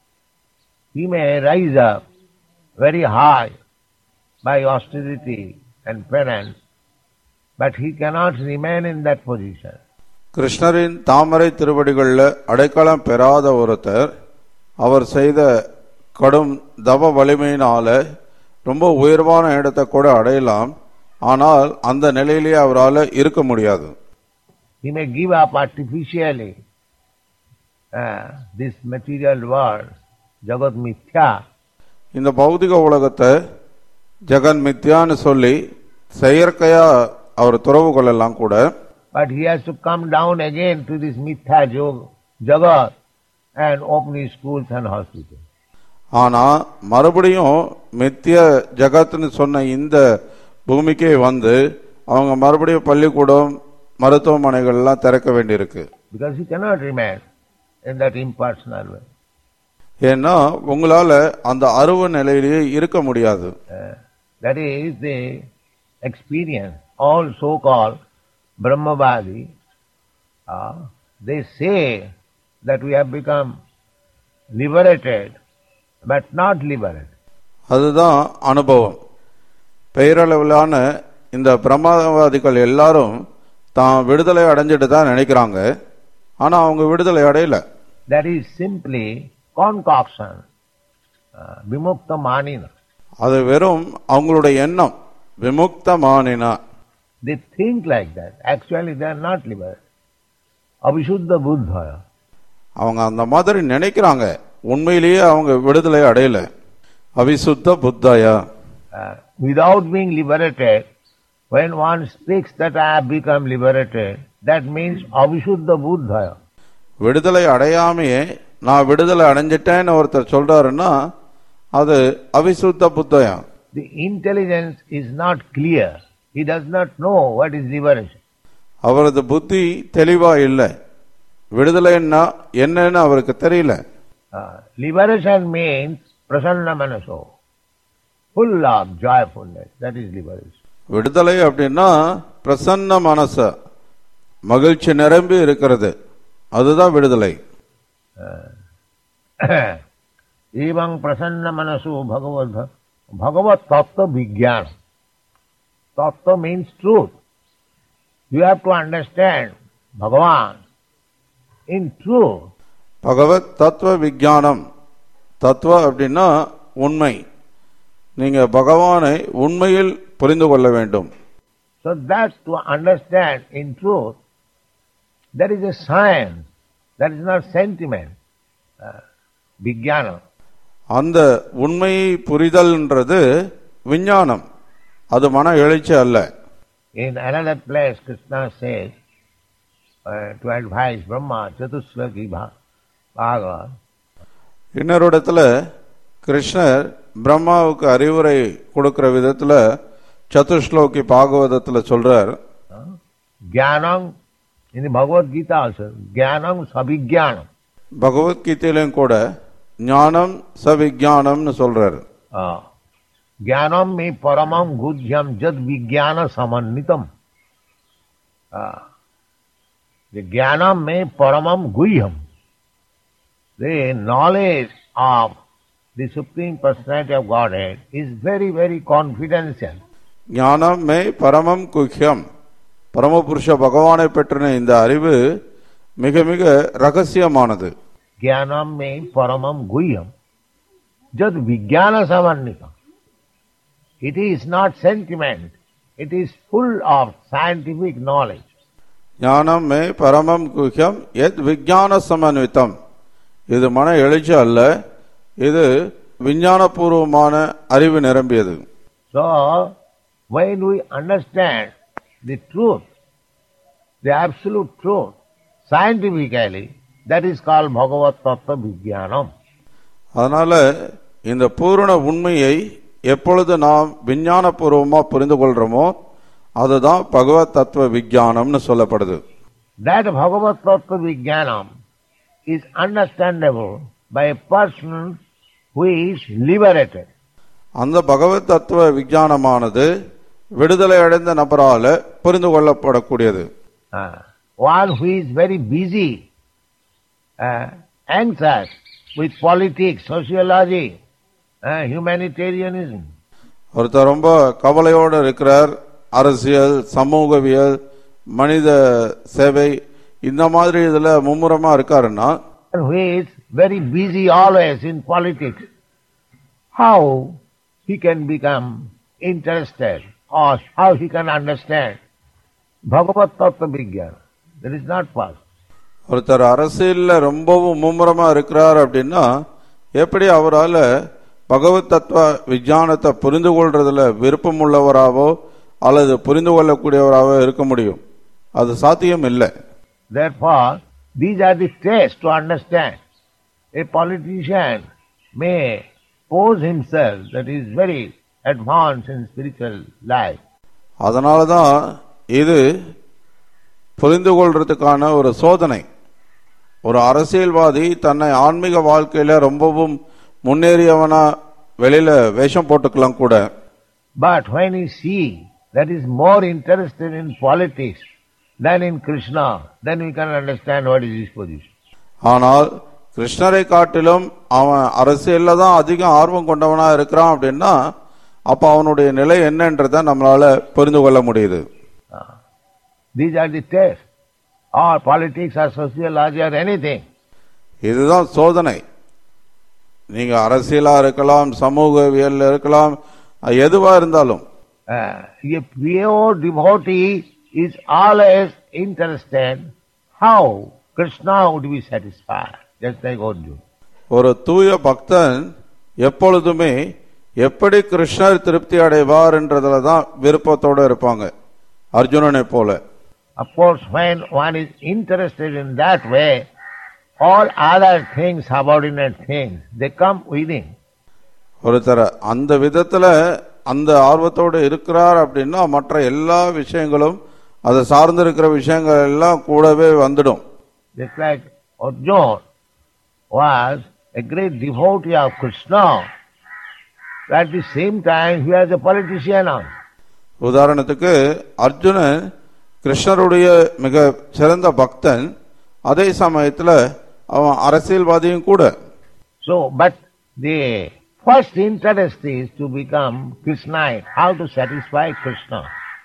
he may rise up very high by austerity and penance, but he cannot remain in that position. கிருஷ்ணரின் தாமரை திருவடிகளில் அடைக்கலம் பெறாத ஒருத்தர் அவர் செய்த கடும் தவ வலிமையினால ரொம்ப உயர்வான இடத்தை கூட அடையலாம் ஆனால் அந்த நிலையிலேயே அவரால் இருக்க முடியாது He may give up artificially uh, this material world, Jagat Mithya, இந்த பௌதிக உலகத்தை ஜெகன் மித்யான்னு சொல்லி செயற்கையா அவர் துறவு கொள்ளலாம் கூட but he has to come down again to this Mithya Jog- Jagat and open his schools and hospitals. ஆனா மறுபடியும் மித்திய ஜகத்னு சொன்ன இந்த பூமிக்கே வந்து அவங்க மறுபடியும் பள்ளிக்கூடம் மருத்துவமனைகள்லாம் திறக்க வேண்டியிருக்கு Because he cannot remain in that impersonal way. ஏன்னா உங்களால அந்த அருவ நிலையிலேயே இருக்க முடியாது Uh, that is the experience. All so-called Brahmavadi, uh, they say that we have become liberated, but not liberated. அதுதான் அனுபவம் பெயரளவிலான இந்த பிரமாதவாதிகள் எல்லாரும் தான் விடுதலை அடைஞ்சிட்டு தான் நினைக்கிறாங்க ஆனா அவங்க விடுதலை அடையல That is simply concoction, uh, vimukta manina. அது வெறும் அவங்களுடைய எண்ணம் விமுக்த மானினா They think like that. Actually, they are not liberated. Abhishuddha buddha. அவங்க அந்த மாதிரி நினைக்கிறாங்க உண்மையிலேயே அவங்க விடுதலை அடையல அவிசுத்த புத்தாயா Uh, without being liberated, when one speaks that I have become liberated, that means Abhishuddha buddha. விடுதலை அடையாமையே நான் விடுதலை அடைஞ்சிட்டேன்னு ஒருத்தர் சொல்றாருன்னா அது அவிசுத்த புத்தயா The intelligence is not clear. He does not know what is liberation. அவரது புத்தி தெளிவா இல்லை விடுதலைன்னா என்னன்னு அவருக்கு தெரியல Uh, liberation means prasanna manaso, full of joyfulness. That is liberation. விடுதலை அப்படின்னா பிரசன்ன மனச மகிழ்ச்சி நிரம்பி இருக்கிறது அதுதான் விடுதலை एवं प्रसन्न मनसो भगवत भगवत तत्व विज्ञान तत्व means truth you have to understand Bhagavan in truth பகவத் தத்துவ விஞ்ஞானம் தத்துவ அப்படின்னா உண்மை நீங்க பகவானை உண்மையில் புரிந்து கொள்ள வேண்டும் So that to understand in truth, there is a science, that is not sentiment, uh, vijnana. அந்த உண்மையை புரிதல்ன்றது விஞ்ஞானம் அது மன எழுச்சி அல்ல In another place, Krishna says uh, to advise Brahma, Chatusloki Bha- Bhagavad, இன்னொரு இடத்துல கிருஷ்ணர் பிரம்மாவுக்கு அறிவுரை கொடுக்கிற விதத்துல சதுஸ்லோகி பாகவதத்துல சொல்றார் Jnanam, in the Bhagavad Gita also, Jnanam Savijnanam. பகவத்கீதையிலும் கூட ஞானம் சவிஜானம்னு சொல்றாரு Uh, Jnanam me paramam gudhyam jad vijnana samannitam. Uh, the Jnanam me paramam guhyam. The knowledge of the Supreme Personality of Godhead is very, very confidential. ஞானம் மே பரமம் குஹ்யம் பரமபுருஷ பகவானை பற்றின இந்த அறிவு மிக மிக ரகசியமானது Jnanam me paramam guhyam. Jad vijnana samannitam. It is not sentiment. It is full of scientific knowledge. ஞானம் மே பரமம் குஹ்யம் எத் விஞ்ஞான சமன்வித்தம் இது மன எழுச்சி அல்ல இது விஞ்ஞானபூர்வமான அறிவு நிரம்பியது So, when we understand the truth, the absolute truth, scientifically, that is called Bhagavad Tattva Vijnanam. அதனால இந்த பூரண உண்மையை எப்பொழுது நாம் விஞ்ஞானபூர்வமா புரிந்து கொள்றோமோ அதுதான் பகவத் தத்துவ விஞ்ஞானம்னு சொல்லப்படுது That Bhagavad Tattva Vijnanam is understandable by a person who is liberated. அந்த பகவத் தத்துவ விஞ்ஞானமானது விடுதலை அடைந்த நபரால புரிந்து கொள்ளப்படக்கூடியது Uh, one who is very busy, uh, anxious with politics, sociology, uh, humanitarianism, ஒருத்தர் ரொம்ப கவலையோடு இருக்கிறார் அரசியல் சமூகவியல் மனித சேவை இந்த மாதிரி இதுல மும்முரமா இருக்காருன்னா and who is very busy always in politics, how he can become interested or how he can understand Bhagavad Tattva Vijnana. That is not possible. ஒருத்தர் அரசியல்ல ரொம்பவும் மும்முரமா இருக்கிறார் அப்படின்னா எப்படி அவரால பகவத் தத்துவ விஞ்ஞானத்தை புரிந்து கொள்றதுல விருப்பம் உள்ளவராவோ அல்லது புரிந்து கொள்ளக்கூடியவராவோ இருக்க முடியும் அது சாத்தியம் இல்லை Therefore, these are the tests to understand. A politician may pose himself that he is very advanced in spiritual life. அதனால தான் இது புரிந்து கொள்றதுக்கான ஒரு சோதனை ஒரு அரசியல்வாதி தன்னை ஆன்மீக வாழ்க்கையில ரொம்பவும் முன்னேறியவனா வெளியில வேஷம் போட்டுக்கலாம் கூட But when he see that is more interested in politics than in Krishna, then we can understand what is his position. ஆனால் கிருஷ்ணரை காட்டிலும் அவன் அரசியல்ல தான் அதிகம் ஆர்வம் கொண்டவனா இருக்கிறான் அப்படின்னா அப்ப அவனுடைய நிலை என்னன்றதை நம்மளால புரிந்து கொள்ள முடியுது These are the tests. Or politics or sociology or anything. இதுதான் சோதனை நீங்க அரசியலா இருக்கலாம் சமூகவியல் இருக்கலாம் எதுவா இருந்தாலும் Uh, a pure devotee is always interested how Krishna would be satisfied, just like Arjuna. ஒரு தூய பக்தன் எப்பொழுதுமே எப்படி கிருஷ்ணர் திருப்தி அடைவார் என்றதுல தான் விருப்பத்தோட இருப்பாங்க அர்ஜுனனை போல Of course, when one is interested in that way, all other things, subordinate things, they come within. ஒருத்தர் அந்த விதத்துல அந்த ஆர்வத்தோடு இருக்கிறார் அப்படின்னா மற்ற எல்லா விஷயங்களும் அதை சார்ந்து இருக்கிற விஷயங்கள் எல்லாம் கூடவே வந்துடும் Just like Arjuna was a great devotee of Krishna, at the same time he was a politician also. உதாரணத்துக்கு அர்ஜுனன் கிருஷ்ணருடைய மிக சிறந்த பக்தன் அதே சமயத்துல அவன் அரசியல்வாதியும் கூட So, but the first interest is to become Krishnite, how to satisfy Krishna.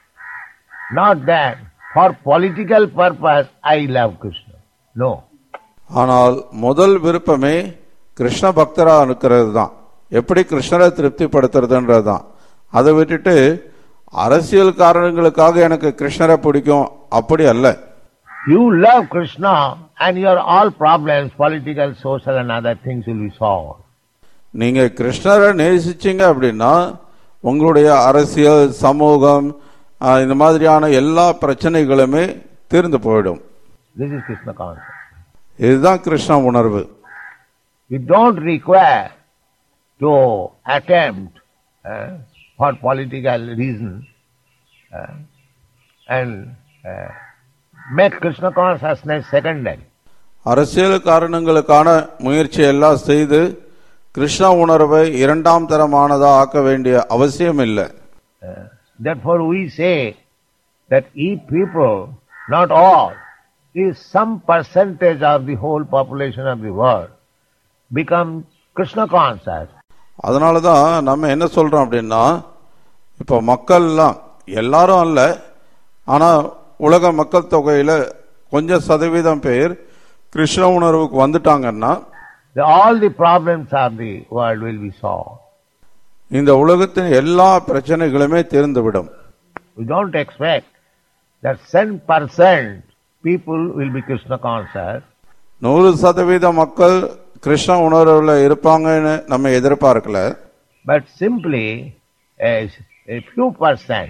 Not that for political purpose I love Krishna. No. ஆனால் முதல் விருப்பமே கிருஷ்ண பக்தரா இருக்கிறது தான் எப்படி கிருஷ்ணரை திருப்திப்படுத்துறதுன்றது தான் அதை விட்டுட்டு அரசியல் காரணங்களுக்காக எனக்கு கிருஷ்ணரை பிடிக்கும் அப்படி அல்ல You love Krishna and your all problems, political, social and other things will be solved. நீங்க கிருஷ்ணரை நேசிச்சீங்க அப்படின்னா உங்களுடைய அரசியல் சமூகம் ஆஹ், இந்த மாதிரியான எல்லா பிரச்சனைகளுமே தீர்ந்து போயிடும் This is Krishna consciousness. இதுதான் கிருஷ்ண உணர்வு You don't require to attempt uh, for political reasons uh, and uh, make Krishna consciousness secondary. அரசியல் காரணங்களுக்கான முயற்சி எல்லாம் செய்து கிருஷ்ண உணர்வை இரண்டாம் தரமானதா ஆக்க வேண்டிய அவசியம் இல்லை Uh, therefore we say that if people, not all, if some percentage of the whole population of the world become Krishna conscious, அதனால தான் நம்ம என்ன சொல்றோம் அப்படின்னா இப்போ மக்கள்லாம் எல்லாரும் அல்ல ஆனா உலக மக்கள் தொகையில கொஞ்சம் சதவீதம் பேர் கிருஷ்ண உணர்வுக்கு வந்துட்டாங்கன்னா the, all the problems of the world will be solved. இந்த உலகத்தின் எல்லா பிரச்சனைகளுமே தீர்ந்துவிடும் We don't expect that 10% people will be Krishna conscious, நூறு சதவீத மக்கள் கிருஷ்ண உணர்வுல இருப்பாங்கன்னு நம்ம எதிர்பார்க்கல but simply a, a few percent,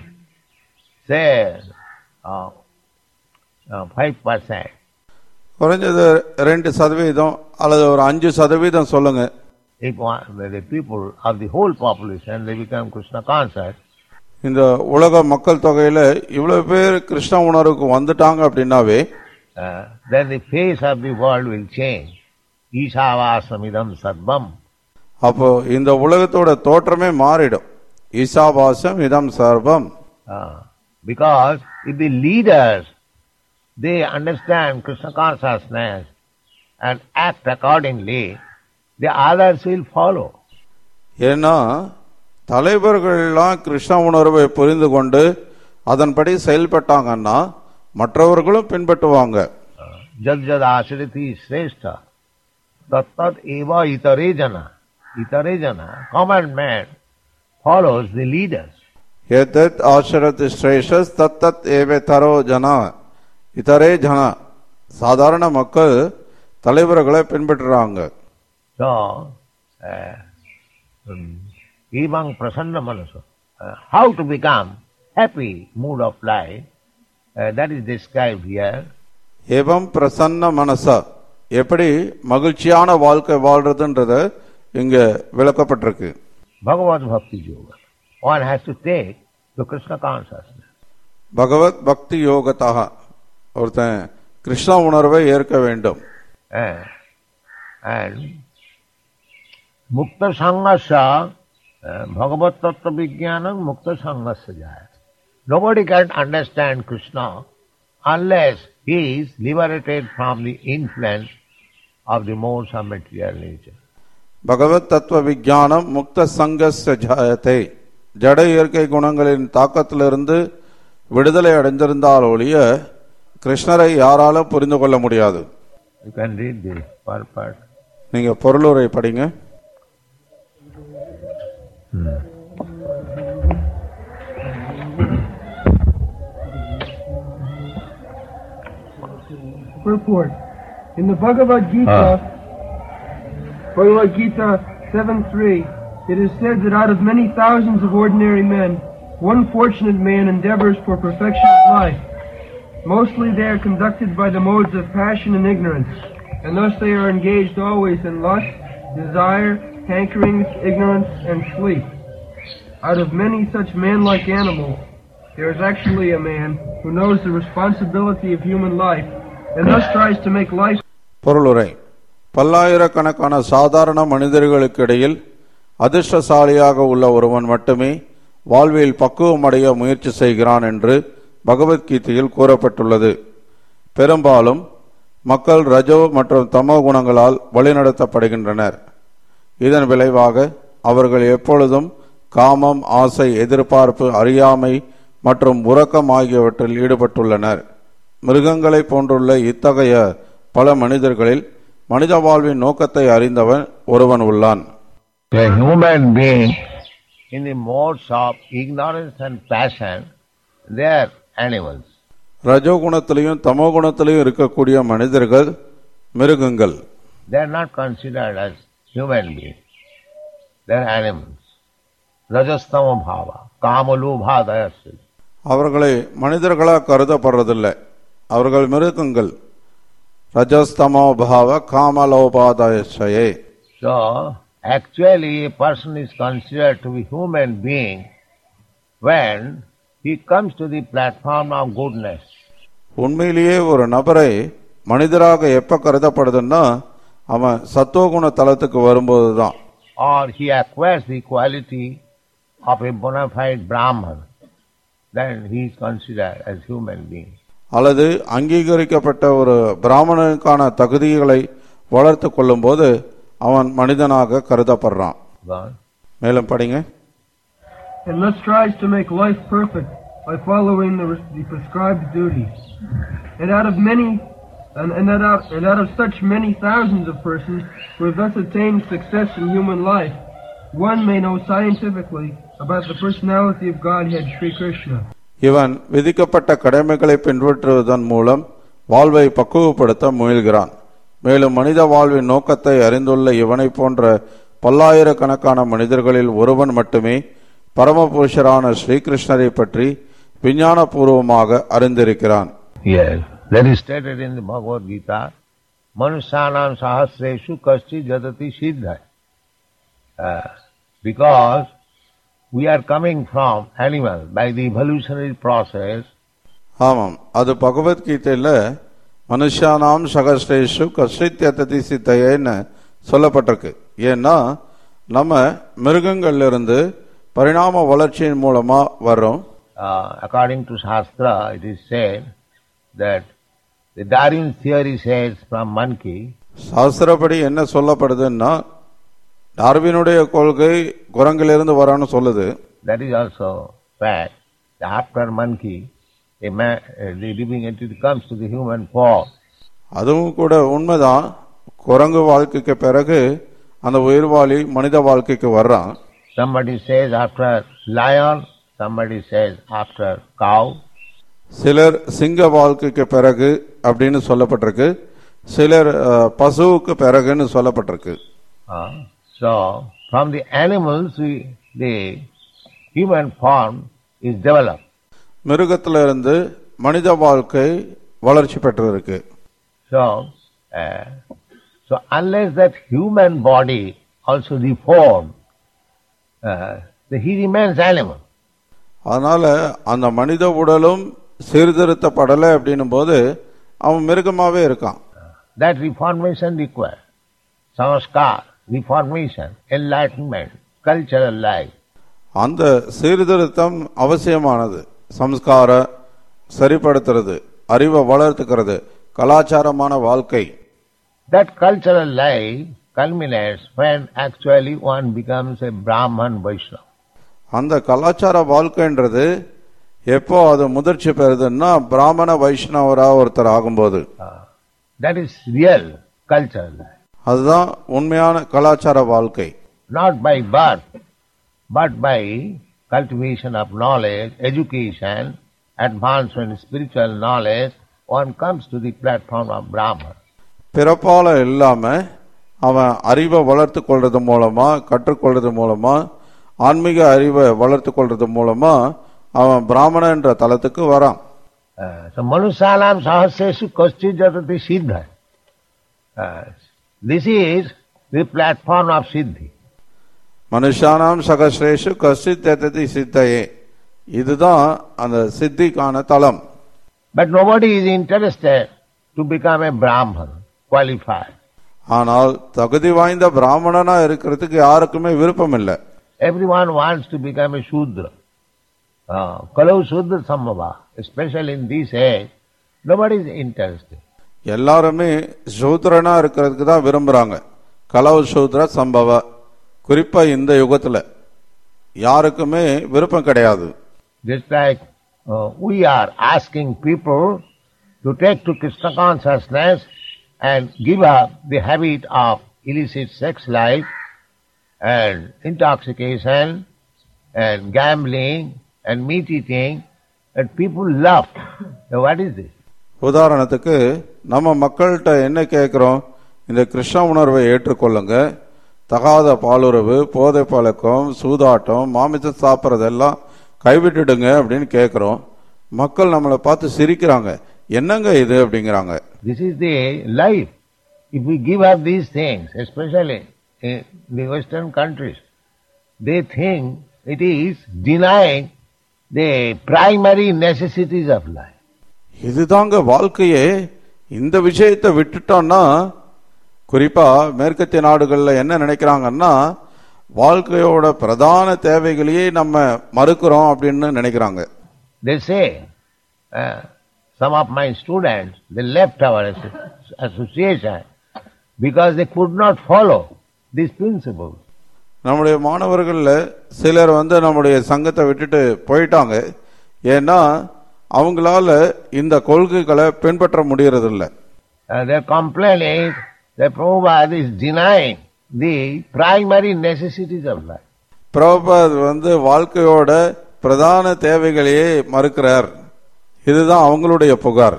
say uh, uh, 5%, குறைஞ்சது ரெண்டு சதவீதம் அல்லது ஒரு அஞ்சு சதவீதம் சொல்லுங்க if one, the people of the whole population, they become Krishna conscious, இந்த உலக மக்கள் தொகையில இவ்வளவு பேர் கிருஷ்ண உணர்வுக்கு வந்துட்டாங்க அப்படின்னாவே uh, then the face of the world will change. Isavasamidam sarvam. அப்போ இந்த உலகத்தோட தோற்றமே மாறிடும் ஈசாவாசம் இதம் சர்வம் Uh, because if the leaders, they understand Krishna consciousness and act accordingly, the others will follow. ஏன்னா தலைவர்கள்லாம் கிருஷ்ண உணர்வை புரிந்து கொண்டு அதன்படி செயல்பட்டாங்கன்னா மற்றவர்களும் பின்பற்றுவாங்க Jad jad ashriti shrestha, tat tat eva itare jana. Itare jana, common man, follows the leaders. எதத் ஆசிரத் ஸ்ரேஷஸ் தத் தத் ஏவே தரோ ஜனா இதரே ஜனா சாதாரண மக்கள் தலைவர்களை பின்பற்றுறாங்க So, uh, um, evang prasanna manaso, uh, how to become happy mood of life, uh, that is described here. ஏவம் பிரசன்ன மனசா எப்படி மகிழ்ச்சியான வாழ்க்கை வாழ்றதுன்றத இங்க விளக்கப்பட்டிருக்கு Bhagavad Bhakti Yoga. One has to take the Krishna consciousness. பகவத் பக்தி யோகத்தாக ஒருத்தன் கிருஷ்ண உணர்வை ஏற்க வேண்டும் And, and Mukta Sanghasya, uh, Bhagavad Tattva Vijnanam Mukta Sanghasya Jaya. Nobody can understand Krishna unless he is liberated from the influence of the modes of material nature. பகவத் தத்துவ விஞ்ஞானம் முக்த சங்கஸ்ய ஜாயத்தை ஜட இயற்கை குணங்களின் தாக்கத்திலிருந்து விடுதலை அடைந்திருந்தால் ஒழிய கிருஷ்ணரை யாராலும் புரிந்து கொள்ள முடியாது You can read the per part. நீங்க பொருளுரை படிங்க Purport. In the Bhagavad Gita, Bhagavad Gita 7.3, it is said that out of many thousands of ordinary men, one fortunate man endeavors for perfection of life. Mostly they are conducted by the modes of passion and ignorance, and thus they are engaged always in lust, desire, hankerings, ignorance, and sleep. Out of many such man-like animals, there is actually a man who knows the responsibility of human life and thus tries to make life பொருளுரை பல்லாயிரக்கணக்கான சாதாரண மனிதர்களுக்கு இடையில் அதிர்ஷ்டசாலியாக உள்ள ஒருவன் மட்டுமே வாழ்வில் பக்குவமடைய முயற்சி செய்கிறான் என்று பகவத்கீதையில் கூறப்பட்டுள்ளது பெரும்பாலும் மக்கள் ரஜோ மற்றும் தமோ குணங்களால் வழிநடத்தப்படுகின்றனர் இதன் விளைவாக அவர்கள் எப்பொழுதும் காமம் ஆசை எதிர்பார்ப்பு அறியாமை மற்றும் உறக்கம் ஆகியவற்றில் ஈடுபட்டுள்ளனர் மிருகங்களைப் போன்றுள்ள இத்தகைய பல மனிதர்களில் மனித வாழ்வின் நோக்கத்தை அறிந்தவன் ஒருவன் உள்ளான் A human being in the modes of ignorance and passion, they are animals. ரஜோகுணத்திலையும் தமோ குணத்திலையும் இருக்கக்கூடிய மனிதர்கள் மிருகங்கள் They are not considered as human beings. They are animals. Rajastama bhava, kamalubha dayasya. அவர்களை மனிதர்களாக கருதப்படுறதில்லை அவர்கள் மிருகங்கள் ரஜஸ்தமோ பாவ காமலோபாதயசயே So, actually a person is considered to be human being when he comes to the platform of goodness. உண்மையிலேயே ஒரு நபரை மனிதராக எப்ப கருதப்படுதுன்னா அவன் சத்துவகுண தளத்துக்கு வரும்போது தான் or he acquires the quality of a bona fide Brahman, then he is considered as human being. அல்லது அங்கீகரிக்கப்பட்ட ஒரு பிராமணனுக்கான தகுதிகளை வளர்த்து கொள்ளும்போது அவன் மனிதனாக கருதப்படுறான் God. மேலும் படிங்க and thus tries to make life perfect by following the, the prescribed duties. And out of many, and, and, that out, and out of such many thousands of persons who have thus attained success in human life, one may know scientifically about the personality of Godhead Sri Krishna. இவன் விதிக்கப்பட்ட கடமைகளை பின்பற்றுவதன் மூலம் வாழ்வை பக்குவப்படுத்த முயல்கிறான் மேலும் மனித வாழ்வின் நோக்கத்தை அறிந்துள்ள இவனைப் போன்ற பல்லாயிரக்கணக்கான மனிதர்களில் ஒருவன் மட்டுமே பரமபுருஷரான ஸ்ரீகிருஷ்ணரை பற்றி விஞ்ஞானபூர்வமாக அறிந்திருக்கிறான் Yes. That is stated in the Bhagavad Gita. Manusyanam sahasreshu kasti jatati siddha. Uh, because we are coming from animal by the evolutionary process, ஆமாம் அது பகவத்கீதையில மனுஷானாம் சகஸ்ரேஷு கஷ்டித்யதி சித்தையன்னு சொல்லப்பட்டிருக்கு ஏன்னா நம்ம மிருகங்கள்ல இருந்து பரிணாம வளர்ச்சியின் மூலமா வர்றோம் uh, according to Shastra, it is said that the Darwin theory says from monkey, சாஸ்திரப்படி என்ன சொல்லப்படுதுன்னா டார்வினுடைய கொள்கை குரங்கிலிருந்து வரான்னு சொல்லுது that is also fact. After monkey, a man, uh, the living entity comes to the human form. அதுவும் கூட உண்மைதான் குரங்கு வாழ்க்கைக்கு பிறகு அந்த உயிர்வாளி மனித வாழ்க்கைக்கு வர்றான் Somebody says after lion, somebody says after cow. சிலர் சிங்க வாழ்க்கைக்கு பிறகு அப்படின்னு சொல்லப்பட்டிருக்கு சிலர் அஹ், பசுவுக்கு பிறகுன்னு சொல்லப்பட்டிருக்கு Uh, so, from the animals, we, the human form is developed. மிருகத்துல இருந்து மனித வாழ்க்கை வளர்ச்சி பெற்றிருக்கு So, uh, so unless that human body also reformed, uh, the- he remains animal. அதனால அந்த மனித உடலும் சீர்திருத்தப்படலை அப்படின்னும் போது அவன் மிருகமாவே இருக்கான் That reformation required. Sanskar, reformation, enlightenment, cultural life. அந்த சீர்திருத்தம் அவசியமானது சம்ஸ்கார சரிப்படுத்துறது அறிவை வளர்த்துக்கிறது கலாச்சாரமான வாழ்க்கை That cultural life culminates when actually one becomes a Brahman Vaishnava. அந்த கலாச்சார வாழ்க்கைன்றது எப்போ அது முதிர்ச்சி பெறுதுன்னா பிராமண வைஷ்ணவரா ஒருத்தர் ஆகும்போது Uh, that is real cultural life. அதுதான் உண்மையான கலாச்சார வாழ்க்கை Not by birth, but by cultivation of knowledge, education, advancement in spiritual knowledge, one comes to the platform of Brahman. பிறப்பால இல்லாம அவன் அறிவை வளர்த்து கொள்றது மூலமா கற்றுக்கொள்றது மூலமா ஆன்மீக அறிவை வளர்த்து கொள்றது மூலமா அவன் பிராமண என்ற தலத்துக்கு வரான் Uh, so Manusalam Sahasresu Kasti Jatati Siddha. Uh, this is the platform of Siddhi. மனுஷானாம் சகஸ்ரேஷு கசித் எததி சித்தையே இதுதான் அந்த சித்திக்கான தலம் But nobody is interested to become a Brahman, qualified. ஆனால் தகுதி வாய்ந்த பிராமணனா இருக்கிறதுக்கு யாருக்குமே விருப்பம் இல்லை Everyone wants to become a Shudra. Uh, Kalau Shudra Sambhava, especially in this age, nobody is interested. எல்லாருமே சூத்திரனா இருக்கிறதுக்கு தான் விரும்புறாங்க கலவு சூத்திர சம்பவ குறிப்பா இந்த யுகத்துல யாருக்குமே விருப்பம் கிடையாது Just like uh, we are asking people to take to Krishna consciousness and give up the habit of illicit sex life and intoxication and gambling and meat eating and people love. Now what is this? உதாரணத்துக்கு நம்ம மக்கள்கிட்ட என்ன கேட்குறோம் இந்த கிருஷ்ண உணர்வை ஏற்றுக்கொள்ளுங்க தகாத பாலுறவு போதை பழக்கம் சூதாட்டம் மாமிசம் சாப்பிட்றதெல்லாம் கைவிட்டுடுங்க அப்படின்னு கேட்குறோம் மக்கள் நம்மளை பார்த்து சிரிக்கிறாங்க என்னங்க இது அப்படிங்கிறாங்க This is the life. If we give up these things, especially in the Western countries, they think it is denying the primary necessities of life. இதுதாங்க வாழ்க்கையே இந்த விஷயத்தை விட்டுட்டோம்னா குறிப்பா மேற்கத்திய நாடுகள்ல என்ன நினைக்கிறாங்கன்னா வாழ்க்கையோட பிரதான தேவைகளையே நம்ம மறுக்கிறோம் அப்படின்னு நினைக்கிறாங்க They say, uh, some of my students, they left our asso- association because they could not follow these principles. நம்முடைய மாணவர்கள்ல சிலர் வந்து நம்முடைய சங்கத்தை விட்டுட்டு போயிட்டாங்க ஏன்னா அவங்களால இந்த கொள்கைகளை பின்பற்ற முடியறதில்ல Uh, their complaint is that Prabhupada is denying the primary necessities of life. Prabhupad வந்து வாழ்க்கையோட பிரதான தேவைகளையே மறுக்கிறார் இதுதான் அவங்களுடைய புகார்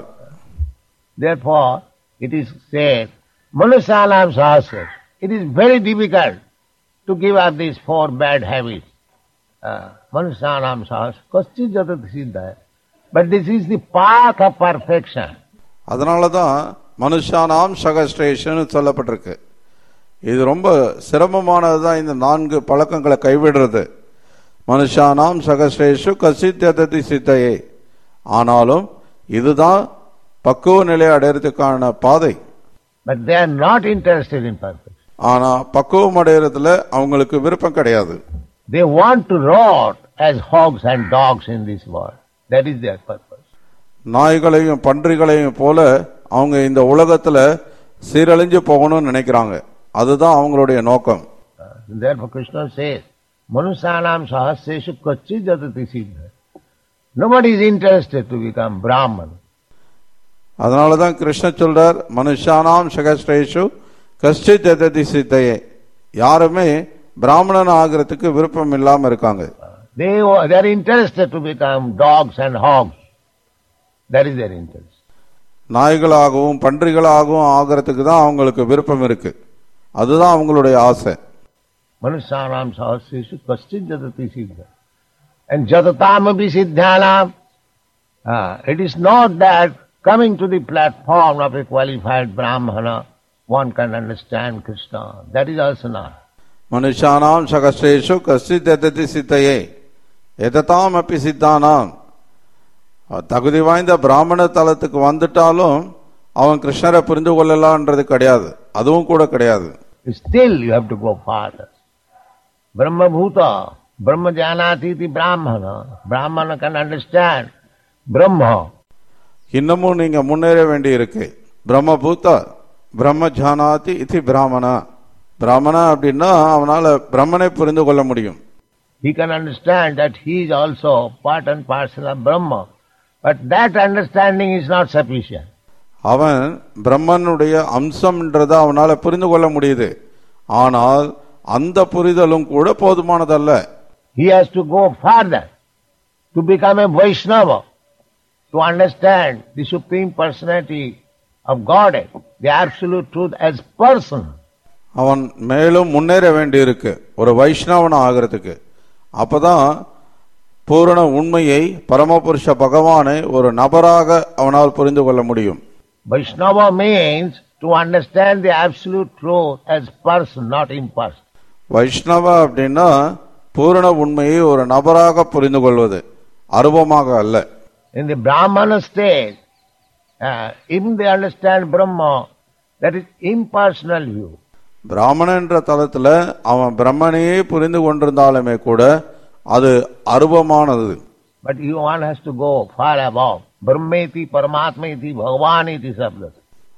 Therefore, it is said, Manusanam Sahasras. It is very difficult to give up these four bad habits. Uh, Manusanam Sahasras. Kaschit jatat siddha. But this is the path of perfection. அதனால தான் மனுஷானாம் சகஸ்ரேஷன் சொல்லப்பட்டிருக்கு இது ரொம்ப சிரமமானது தான் இந்த நான்கு பழக்கங்களை கைவிடுறது மனுஷானாம் சகஸ்ரேஷு கசித்ததி சித்தையே ஆனாலும் இதுதான் பக்குவ நிலை அடையறதுக்கான பாதை But they are not interested in perfection. ஆனா பக்குவம் அடையறதுல அவங்களுக்கு விருப்பம் கிடையாது They want to rot as hogs and dogs in this world. That is their purpose. நாய்களையும் பன்றிகளையும் போல அவங்க இந்த உலகத்துல சீரழிஞ்சு போகணும்னு நினைக்கிறாங்க அதுதான் அவங்களுடைய நோக்கம் Uh, therefore Krishna says, Manusanam sahasreshu kachit jatati siddha. Nobody is interested to become Brahman. அதனாலதான் கிருஷ்ண சொல்றார் மனுஷானாம் சகஸ்ரேஷு கஷ்டித் எததி சித்தையே யாருமே பிராமணன் ஆகிறதுக்கு விருப்பம் இல்லாம இருக்காங்க They, they are interested to become dogs and hogs. That is their interest. நாய்களாகவும் பன்றிகளாகவும் ஆகிறதுக்கு தான் அவங்களுக்கு விருப்பம் இருக்கு அதுதான் அவங்களுடைய ஆசை Manusanam sahasreshu kachit jatati siddha. And jatatam siddhanam. Uh, it is not that coming to the platform of a qualified Brahmana, one can understand Krishna. That is also not. மனுஷானாம் சகஸ்ரேஷு கஷ்டித் எததி சித்தையே எதத்தாம் அப்பி சித்தானாம் தகுதி வாய்ந்த பிராமண தலத்துக்கு வந்துட்டாலும் அவன் கிருஷ்ணரை புரிந்து கொள்ளலான்றது கிடையாது அதுவும் கூட கிடையாது Still you have to go farther. Brahma Bhuta, Brahma Janati iti Brahmana. Brahmana can understand Brahma. இன்னமும் நீங்க முன்னேற வேண்டி இருக்கு பிரம்மபூதா பிரம்ம ஜானாதி இதி பிராமணா பிராமணா அப்படின்னா அவனால பிரம்மனை புரிந்து கொள்ள முடியும் He can understand that he is also part and parcel of Brahma. But that understanding is not sufficient. அவன் பிரம்மனுடைய அம்சம்ன்றதை அவனால புரிந்து கொள்ள முடியுது ஆனால் அந்த புரிதலும் கூட போதுமானதல்ல He has to go further to become a Vaishnava, to understand the Supreme Personality of Godhead, the Absolute Truth as person. அவன் மேலும் முன்னேற வேண்டி இருக்கு ஒரு வைஷ்ணவன் ஆகிறதுக்கு அப்பதான் பூரண உண்மையை பரமபுருஷ பகவானை ஒரு நபராக அவனால் புரிந்து கொள்ள முடியும் Vaishnava means to understand the Absolute Truth as person, not impersonal. வைஷ்ணவ அப்படின்னா பூரண உண்மையை ஒரு நபராக புரிந்து கொள்வது அருவமாக அல்ல In the Brahmana state, uh, even they understand Brahma, that is impersonal view. பிராமணன்ற தளத்துல அவன் பிரம்மனையே புரிந்து கொண்டிருந்தாலுமே கூட அது அருவமானது But you one has to go far above. Brahmeti, Paramatmeti, Bhagavaniti Sabda.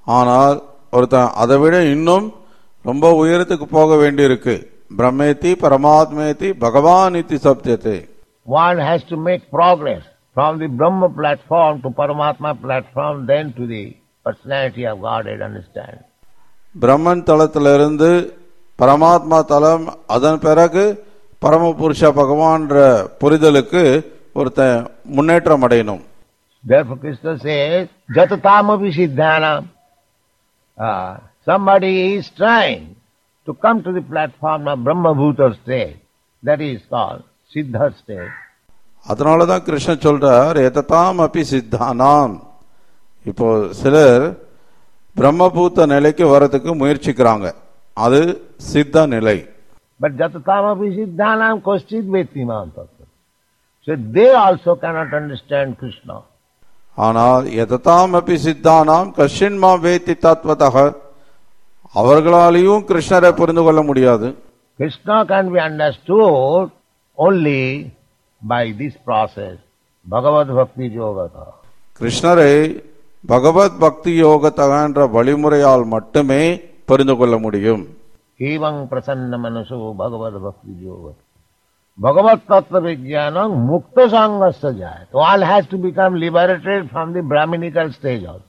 ஆனால் ஒருத்தன் அதை விட இன்னும் ரொம்ப உயரத்துக்கு போக வேண்டியிருக்கு பிரம்மேத்தி பரமாத்மேத்தி பகவான் இத்தி சப்தியத்தை One has to make progress from the Brahma platform to Paramatma platform, then to the personality of Godhead, understand. பிரம்மன் தளத்திலிருந்து பரமாத்மா தலம் அதன் பிறகு பரமபுருஷ பகவான்ற புரிதலுக்கு ஒருத்தன் முன்னேற்றம் அடையணும் Therefore Krishna says, Jatatamapi siddhanam. Uh, somebody is trying to come to the platform of Brahma Bhuta state. That is called Siddha state. அதனாலதான் கிருஷ்ணன் சொல்றார் எதத்தாம் அப்பி சித்தானாம் இப்போ சிலர் பிரம்மபூத்த நிலைக்கு வரதுக்கு முயற்சிக்கிறாங்க அது சித்த நிலை But Jatatamapi siddhanam koschit vetimam tattva. So they also cannot understand Krishna. ஆனால் எதத்தாம் அப்பி சித்தானாம் கஷின்மா வேத்தி தத்வதக அவர்களாலேயும் கிருஷ்ணரை புரிந்து கொள்ள முடியாது Krishna can be understood only by this process, Bhagavad Bhakti Yogata. கிருஷ்ணரை பகவத் பக்தி யோகத்தகன்ற வழிமுறையால் மட்டுமே புரிந்து கொள்ள முடியும் Evam prasanna manaso Bhagavad Bhakti Yogata. Bhagavad Tattva Vijnanam Mukta Sangasya Jayat. One has to become liberated from the Brahminical stage also.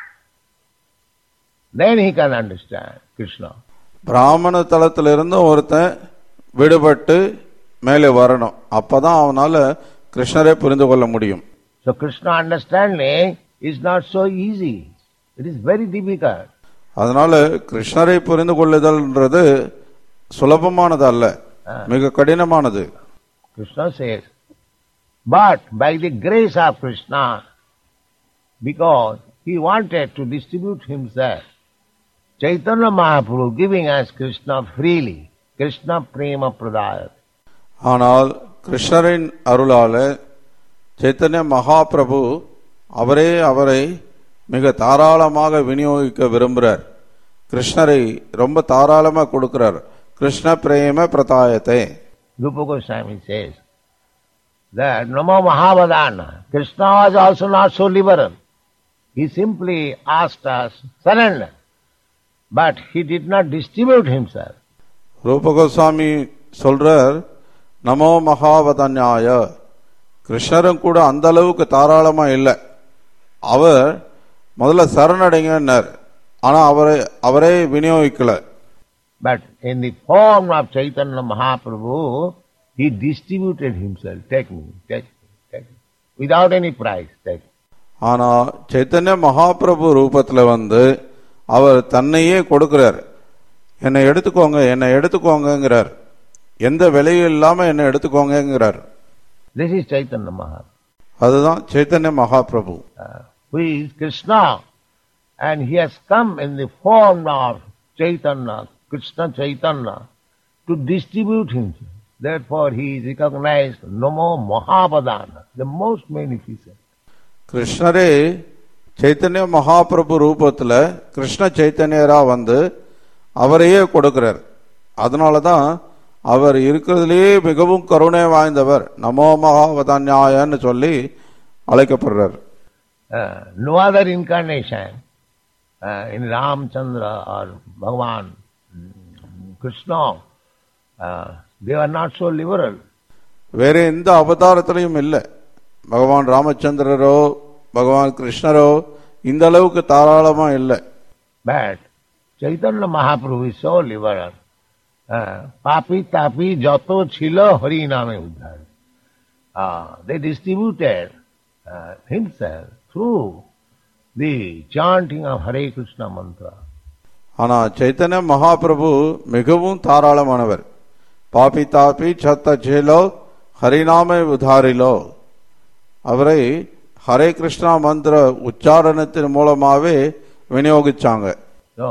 Then he can understand Krishna. பிராமண தளத்திலிருந்து ஒருத்தன் விடுபட்டு மேலே வரணும் அப்பதான் அவனால கிருஷ்ணரை புரிந்து கொள்ள முடியும் So Krishna understanding is not so easy. It is very difficult. அதனால கிருஷ்ணரை புரிந்து கொள்ளுதல்ன்றது சுலபமானது அல்ல மிக கடினமானது Krishna says, but by the grace of Krishna, because he wanted to distribute himself, Chaitanya Mahaprabhu giving us Krishna freely, Krishna Prema Pradayat. ஆனால் கிருஷ்ணரின் அருளால சைத்தன்ய மகாபிரபு அவரே அவரை மிக தாராளமாக விநியோகிக்க விரும்புறார் கிருஷ்ணரை ரொம்ப தாராளமா கொடுக்கிறார் கிருஷ்ண பிரேம பிரதாயத்தை Rupa Goswami says that Namo Mahavadana, Krishna was also not so liberal. He simply asked us surrender, but he did not distribute himself. Rupa Goswami சொல்றார் நமோ மகாவதன்யாய கிருஷ்ணரும் கூட அந்த அளவுக்கு தாராளமா இல்லை அவர் முதல்ல சரணடைங்கன்னார் ஆனா அவரை அவரே விநியோகிக்கல But in the form of Chaitanya Mahaprabhu, he distributed himself. Take me, take me, take me. Without any price, take me. ஆனா சைத்தன்ய மகாபிரபு ரூபத்துல வந்து அவர் தன்னையே கொடுக்கிறார் என்னை எடுத்துக்கோங்க என்னை எடுத்துக்கோங்கங்கிறார் எந்த விலையும் இல்லாம என்னை எடுத்துக்கோங்கங்கிறார் This is Chaitanya Mahaprabhu, அதுதான் Chaitanya Mahaprabhu uh, who is Krishna. And he has come in the form of Chaitanya, Krishna Chaitanya, to distribute himself. Therefore he is recognized Namo Mahavadana, the most beneficent. கிருஷ்ணரே சைத்தன்ய மகாபிரபு ரூபத்துல கிருஷ்ண சைத்தன்யரா வந்து அவரையே கொடுக்கிறார் அதனாலதான் அவர் இருக்கிறதுலேயே மிகவும் கருணை வாய்ந்தவர் நமோ மகாவதன்யாயன்னு சொல்லி அழைக்கப்படுறார் Uh, no other incarnation uh, in Ramchandra or Bhagavan, mm, Krishna, uh, they are not so liberal. வேற எந்த அவதாரத்திலையும் இல்லை பகவான் ராமச்சந்திரரோ பகவான் கிருஷ்ணரோ இந்த அளவுக்கு தாராளமா இல்லை But Chaitanya Mahaprabhu is so liberal. Uh, papi tapi jato chilo hari name uddhar. Uh, they distributed uh, himself through the chanting of Hare Krishna mantra. ஆனா சைத்தன்ய மகாபிரபு மிகவும் தாராளமானவர் பாபி தாபி சத்த சேலோ ஹரிநாம உதாரிலோ அவரை ஹரே கிருஷ்ணா மந்திர உச்சாரணத்தின் மூலமாவே விநியோகிச்சாங்க So,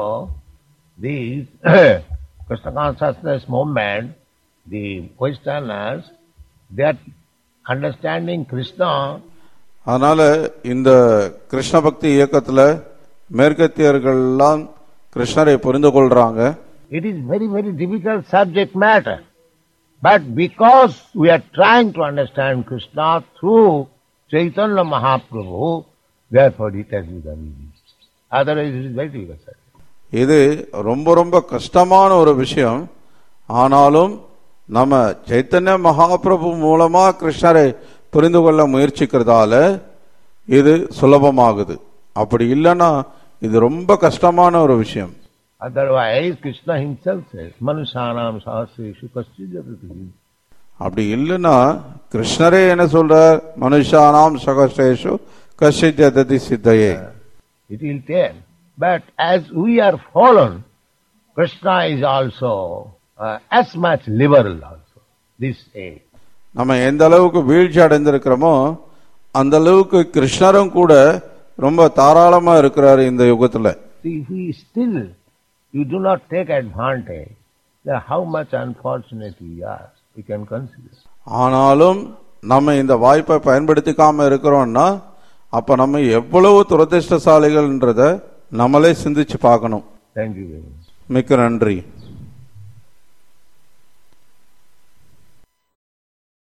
these Krishna consciousness movement, the Westerners, they are understanding Krishna அதனால இந்த கிருஷ்ண பக்தி இயக்கத்துல மேற்கத்தியர்கள் எல்லாம் கிருஷ்ணரை புரிந்து கொள்றாங்க It is very, very difficult subject matter. But because we are trying to understand Krishna through Chaitanya Mahaprabhu, therefore it has become easy. Otherwise it is very difficult. இது ரொம்ப ரொம்ப கஷ்டமான ஒரு விஷயம் ஆனாலும் நம்ம சைத்தன்ய மகாபிரபு மூலமா கிருஷ்ணரை புரிந்து கொள்ள முயற்சிக்கிறதால இது சுலபமாகுது அப்படி இல்லைன்னா இது ரொம்ப கஷ்டமான ஒரு விஷயம் Otherwise Krishna himself says, Manushanam sahasreshu kaschidjatati. அப்படி இல்லைன்னா கிருஷ்ணரே என்ன சொல்றார் மனுஷானாம் சகஸ்ரேஷு கஷிஜதி சித்தையே It will tell. But as we are fallen, Krishna is also uh, as much liberal also. This age. நம்ம எந்த அளவுக்கு வீழ்ச்சி அடைந்திருக்கிறோமோ அந்த அளவுக்கு கிருஷ்ணரும் கூட ரொம்ப தாராளமா இருக்கிறாரு இந்த யுகத்துல See, if we still, you do not take advantage, then how much unfortunate we are, we can consider. ஆனாலும் நம்ம இந்த வாய்ப்பை பயன்படுத்திக்காம இருக்கிறோம்னா அப்ப நம்ம எவ்வளவு துரதிருஷ்டசாலிகள்ன்றத நம்மளே சிந்திச்சு பார்க்கணும் Thank you very much. மிக்க நன்றி